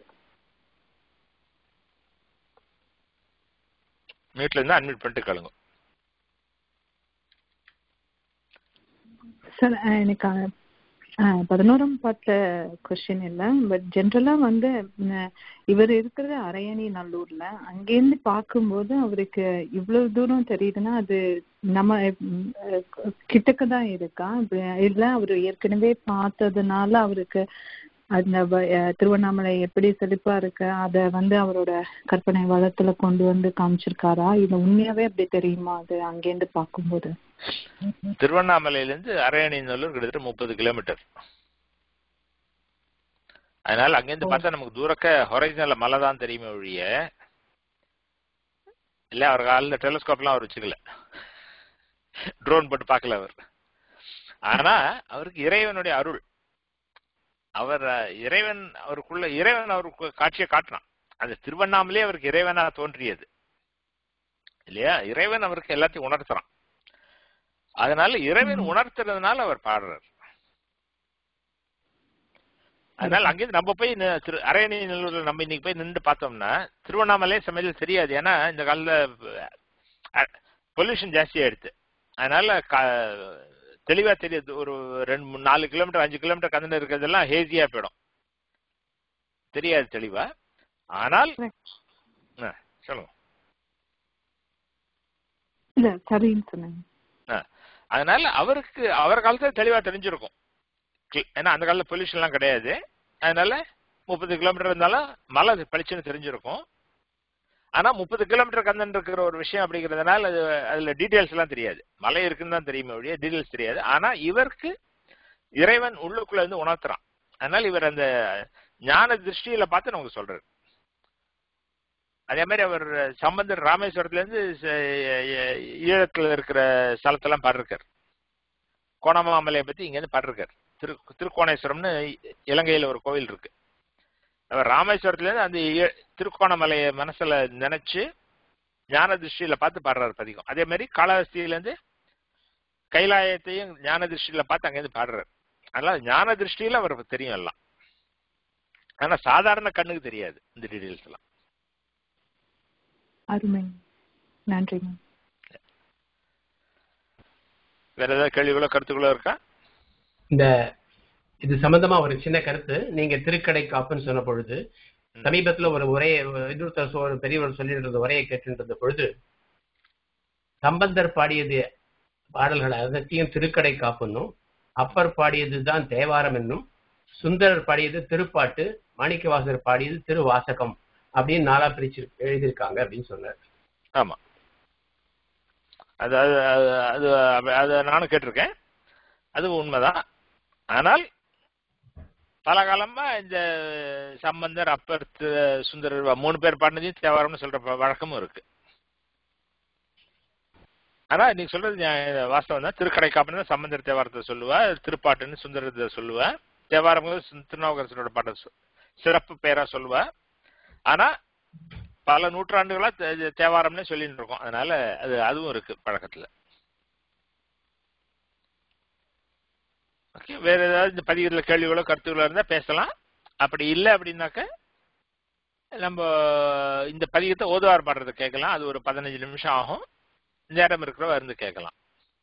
மியூட்ல இருந்தா அட்மிட் பண்ணிட்டு கேளுங்க சார் எனக்கு அஹ், அஹ், பதினோராம் பாட்டுல கொஸ்டின் இல்ல பட் ஜென்ரலா வந்து ம், இவர் இருக்கிறது அரையணி நல்லூர்ல அங்கேருந்து பார்க்கும்போது அவருக்கு இவ்வளவு தூரம் தெரியுதுன்னா அது நம்ம ம், அஹ், கிட்டக்க தான் இருக்கா இப்ப இல்ல அவர் ஏற்கனவே பார்த்ததுனால அவருக்கு அந்த வ- அஹ், திருவண்ணாமலை எப்படி செழிப்பா இருக்கு அத வந்து அவரோட கற்பனை வளத்துல கொண்டு வந்து காமிச்சிருக்காரா இல்ல உண்மையாவே அப்படி தெரியுமா அது அங்கேருந்து பார்க்கும்போது திருவண்ணாமலையிலிருந்து அரையணிநல்லூர் கிட்டத்தட்ட முப்பது கிலோமீட்டர் அதனால அங்கிருந்து பார்த்தா நமக்கு தூரக்க ஹொரைசன்ல மலை தான் தெரியுமே ஒழிய இல்ல அவர் காலில் டெலிஸ்கோப்லாம் அவர் வச்சுக்கல ட்ரோன் போட்டு பார்க்கல அவர் ஆனா அவருக்கு இறைவனுடைய அருள் அவர் அஹ், இறைவன் அவருக்குள்ள இறைவன் அவருக்கு காட்சியை காட்டினான் அந்த திருவண்ணாமலே அவருக்கு இறைவனா தோன்றியது இல்லையா இறைவன் அவருக்கு எல்லாத்தையும் உணர்த்துறான் அதனால இறைவன் உணர்த்துறதுனால அவர் பாடுறார் அதனால அங்கிருந்து நம்ம போய் நி- திரு அரையணி நல்லூர்ல நம்ம இன்னைக்கு போய் நின்று பார்த்தோம்னா திருவண்ணாமலை சமையல் தெரியாது ஏன்னா இந்த காலத்துல பொல்யூஷன் ஜாஸ்தி ஆயிடுச்சு அதனால கா- தெளிவா தெரியுது ஒரு ரெண்டு மூணு நாலு கிலோமீட்டர் அஞ்சு கிலோமீட்டர் கதந்து இருக்கிறதெல்லாம் ஹேசியா போயிடும் தெரியாது தெளிவா ஆனால் ஆ, சொல்லுங்க இல்ல சரின்னு சொன்னேன் ஆ. அதனால அவருக்கு அவர் காலத்துல தெளிவா தெரிஞ்சிருக்கும் கி- ஏன்னா அந்த காலத்துல பொல்யூஷன் எல்லாம் கிடையாது அதனால முப்பது கிலோமீட்டர் இருந்தாலும் மலை பளிச்சுன்னு தெரிஞ்சிருக்கும் ஆனா முப்பது கிலோமீட்டர் கந்தன் இருக்கிற ஒரு விஷயம் அப்படிங்கிறதுனால அது அதுல டீடைல்ஸ் எல்லாம் தெரியாது மலை இருக்குன்னு தான் தெரியுமே ஒழிய டீடைல்ஸ் தெரியாது ஆனா இவருக்கு இறைவன் உள்ளுக்குள்ள இருந்து உணர்த்துறான் அதனால இவர் அந்த ஞான திருஷ்டியில பார்த்து நமக்கு சொல்றாரு அதே மாதிரி அவர் சம்பந்தர் ராமேஸ்வரத்துல இருந்து ச- ஈ- ஈழத்துல இருக்கிற ஸ்தலத்தெல்லாம் பாடிருக்கார் கோணமாமலையை பத்தி இங்க இருந்து பாடிருக்கார் திரு திருக்கோணேஸ்வரம்னு இலங்கையில ஒரு கோவில் இருக்கு அவர் ராமேஸ்வரத்துல இருந்து அந்த ஈ- திருக்கோணமலையை மனசுல நினைச்சு ஞான திருஷ்டியில பார்த்து பாடுறாரு பதிகம் அதே மாதிரி காளஹஸ்தியில இருந்து கைலாயத்தையும் ஞான திருஷ்டியில பார்த்து அங்கேருந்து பாடுறாரு அதனால ஞான திருஷ்டியில அவருக்கு தெரியும் எல்லாம் ஆனா சாதாரண கண்ணுக்கு தெரியாது இந்த டீடைல்ஸ் எல்லாம் அருமை நன்றிங்க வேற ஏதாவது கேள்விகளோ கருத்துக்களோ இருக்கா இந்த இது சம்பந்தமா ஒரு சின்ன கருத்து நீங்க திருக்கடை காப்புன்னு சொன்ன பொழுது சமீபத்துல ஒரு உரையை இன்னொருத்தர் சொ- ஒரு பெரியவர் சொல்லிட்டு இருந்த உரையை கேட்டு இருந்த பொழுது சம்பந்தர் பாடியது பாடல்கள் அனைத்தையும் திருக்கடை காப்புன்னும் அப்பர் பாடியதுதான் தேவாரம் என்னும் சுந்தரர் பாடியது திருப்பாட்டு மாணிக்கவாசகர் பாடியது திருவாசகம் அப்படின்னு நாலா பிரிச்சு எழுதியிருக்காங்க அப்படின்னு சொன்னார் ஆமா அது அது அது- அது அது நானும் கேட்டிருக்கேன் அது உண்மைதான் ஆனால் பல காலமா இந்த சம்பந்தர் அப்பர் தி- சுந்தரர் மூணு பேர் பாடினதையும் தேவாரம்னு சொல்ற ப- வழக்கமும் இருக்கு ஆனா நீங்க சொல்றது நியா- வாஸ்தவம் தான் திருக்கடை காப்பின்னு சம்பந்தர் தேவாரத்தை சொல்லுவா திருப்பாட்டுன்னு சுந்தரத்தை சொல்லுவா தேவாரம் திருநாவுக்கரசனோட பாட்டை சொ- சிறப்பு பேரா சொல்லுவா ஆனா பல நூற்றாண்டுகளா தே- தேவாரம்னே சொல்லிட்டு இருக்கோம் அதனால அது அதுவும் இருக்கு பழக்கத்துல ஓகே வேற ஏதாவது இந்த பதிவுல கேள்விகளோ கருத்துகளோ இருந்தா பேசலாம் அப்படி இல்லை அப்படின்னாக்க நம்ம இந்த பதிகத்தை ஓதுவார் பாடுறதை கேட்கலாம் அது ஒரு பதினஞ்சு நிமிஷம் ஆகும் நேரம் இருக்கிறவ இருந்து கேட்கலாம்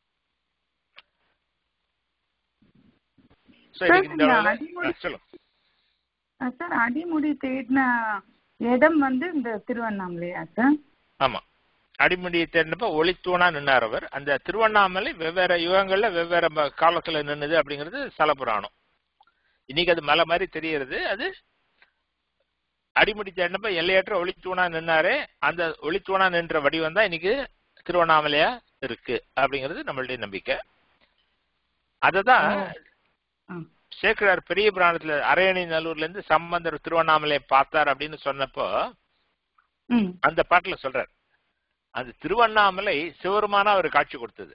So, இன்னைக்கு இந்த Sir, அளவுல- அடிமொழி- ஆ, சொல்லுங்க அஹ் சார் அடிமுடி தேடின இடம் வந்து இந்த திருவண்ணாமலையா சார் ஆமா அடிமுடியை தேடினப்ப ஒளித்தூணா நின்னார் அவர் அந்த திருவண்ணாமலை வெவ்வேறு யுகங்கள்ல வெவ்வேறு ம- காலத்துல நின்னுது அப்படிங்கிறது ஸ்தல புராணம் இன்னைக்கு அது மலை மாதிரி தெரியறது அது அடிமுடி தேடினப்ப எல்லையற்ற ஒளித்தூணா நின்னாரே அந்த ஒளித்தூணா நின்ற வடிவம் தான் இன்னைக்கு திருவண்ணாமலையா இருக்கு அப்படிங்கிறது நம்மளுடைய நம்பிக்கை அததான் ஆ. சேக்கிரார் பெரிய புராணத்துல அரையணி நல்லூர்ல இருந்து சம்பந்தர் திருவண்ணாமலையை பார்த்தார் அப்படின்னு சொன்னப்போ ம் அந்த பாட்டுல சொல்றார் அந்த திருவண்ணாமலை சிவருமானா ஒரு காட்சி கொடுத்தது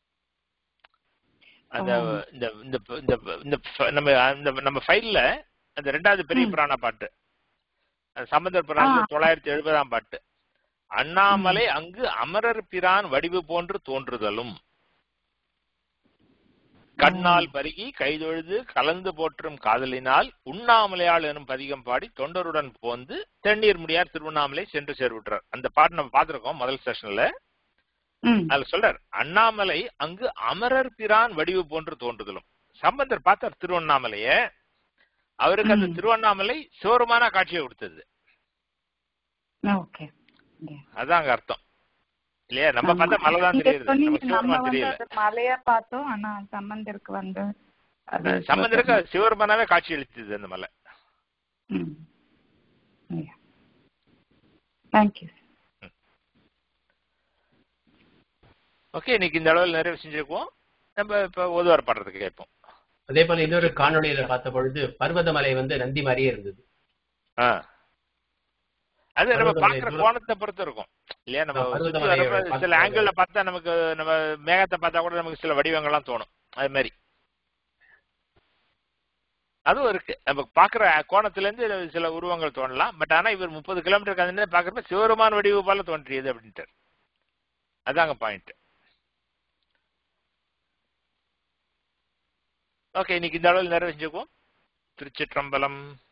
அந்த ஓ. இந்த இந்த இந்த இந்த ஃப- நம்ம அந்த நம்ம ஃபைல்ல அந்த ரெண்டாவது பெரிய ம். புராண பாட்டு அந்த சம்பந்தர் புராணம் ஆ. தொள்ளாயிரத்தி எழுபதாம் பாட்டு அண்ணாமலை அங்கு அமரர் பிரான் வடிவு போன்று தோன்றுதலும் கண்ணால் பருகி கைதொழுது கலந்து போற்றும் காதலினால் உண்ணாமலையாள் எனும் பதிகம் பாடி தொண்டருடன் போந்து தென்னீர் முடியார் திருவண்ணாமலை சென்று சேர்விட்டார் அந்த பாட்டு நம்ம பார்த்திருக்கோம் முதல் செஷன்ல ம் அதுல சொல்றார் அண்ணாமலை அங்கு அமரர் பிரான் வடிவு போன்று தோன்றுதலும் சம்பந்தர் பார்த்தார் திருவண்ணாமலைய அவருக்கு அந்த ம். திருவண்ணாமலை சிவருமான காட்சியை கொடுத்தது ஓகே அதான் அங்க அர்த்தம் இல்லையா நம்ம ஆமா. பார்த்தா மலை தான் நீங்க தெரியுது சொன்னீங்க, நமக்கு நம்ம சிவருமான் வந்து தெரியல அது மலையா பார்த்தோம் ஆனா சம்பந்தருக்கு வந்து அது சம்பந்தருக்கு சிவருமானாவே காட்சி அளித்தது அந்த மலை ம் தேங்க்யூ ஓகே இன்னைக்கு இந்த அளவில் நிறைவு செஞ்சிருக்கோம் நம்ம இப்ப ஓதுவார் பாடுறதுக்கு கேட்போம் அதே போல இன்னொரு காணொளியில பார்த்த பொழுது பர்வதமலை வந்து நந்தி மாதிரியே இருந்தது ஆ. அது நம்ம பர்வதமலை பாக்குற தூரம். கோணத்தை பொறுத்து இருக்கும் இல்லையா நம்ம ஆ, சுத்தி பர்வதமலையை வரப்ப பார்த்து சில ஆங்கிள் பார்த்தா நமக்கு நம்ம மேகத்தை பார்த்தா கூட நமக்கு சில வடிவங்கள்லாம் தோணும் அது மாதிரி அதுவும் இருக்கு நம்ம பாக்குற கோணத்துல இருந்து சில உருவங்கள் தோணலாம் பட் ஆனா இவர் முப்பது கிலோமீட்டர் கந்து பாக்குறப்ப சிவருமான வடிவு போல தோன்றியது அப்படின்ட்டு அதாங்க பாயிண்ட் ஓகே இன்னைக்கு இந்த அளவில் நிறைவு செஞ்சுக்குவோம் திருச்சிற்றம்பலம்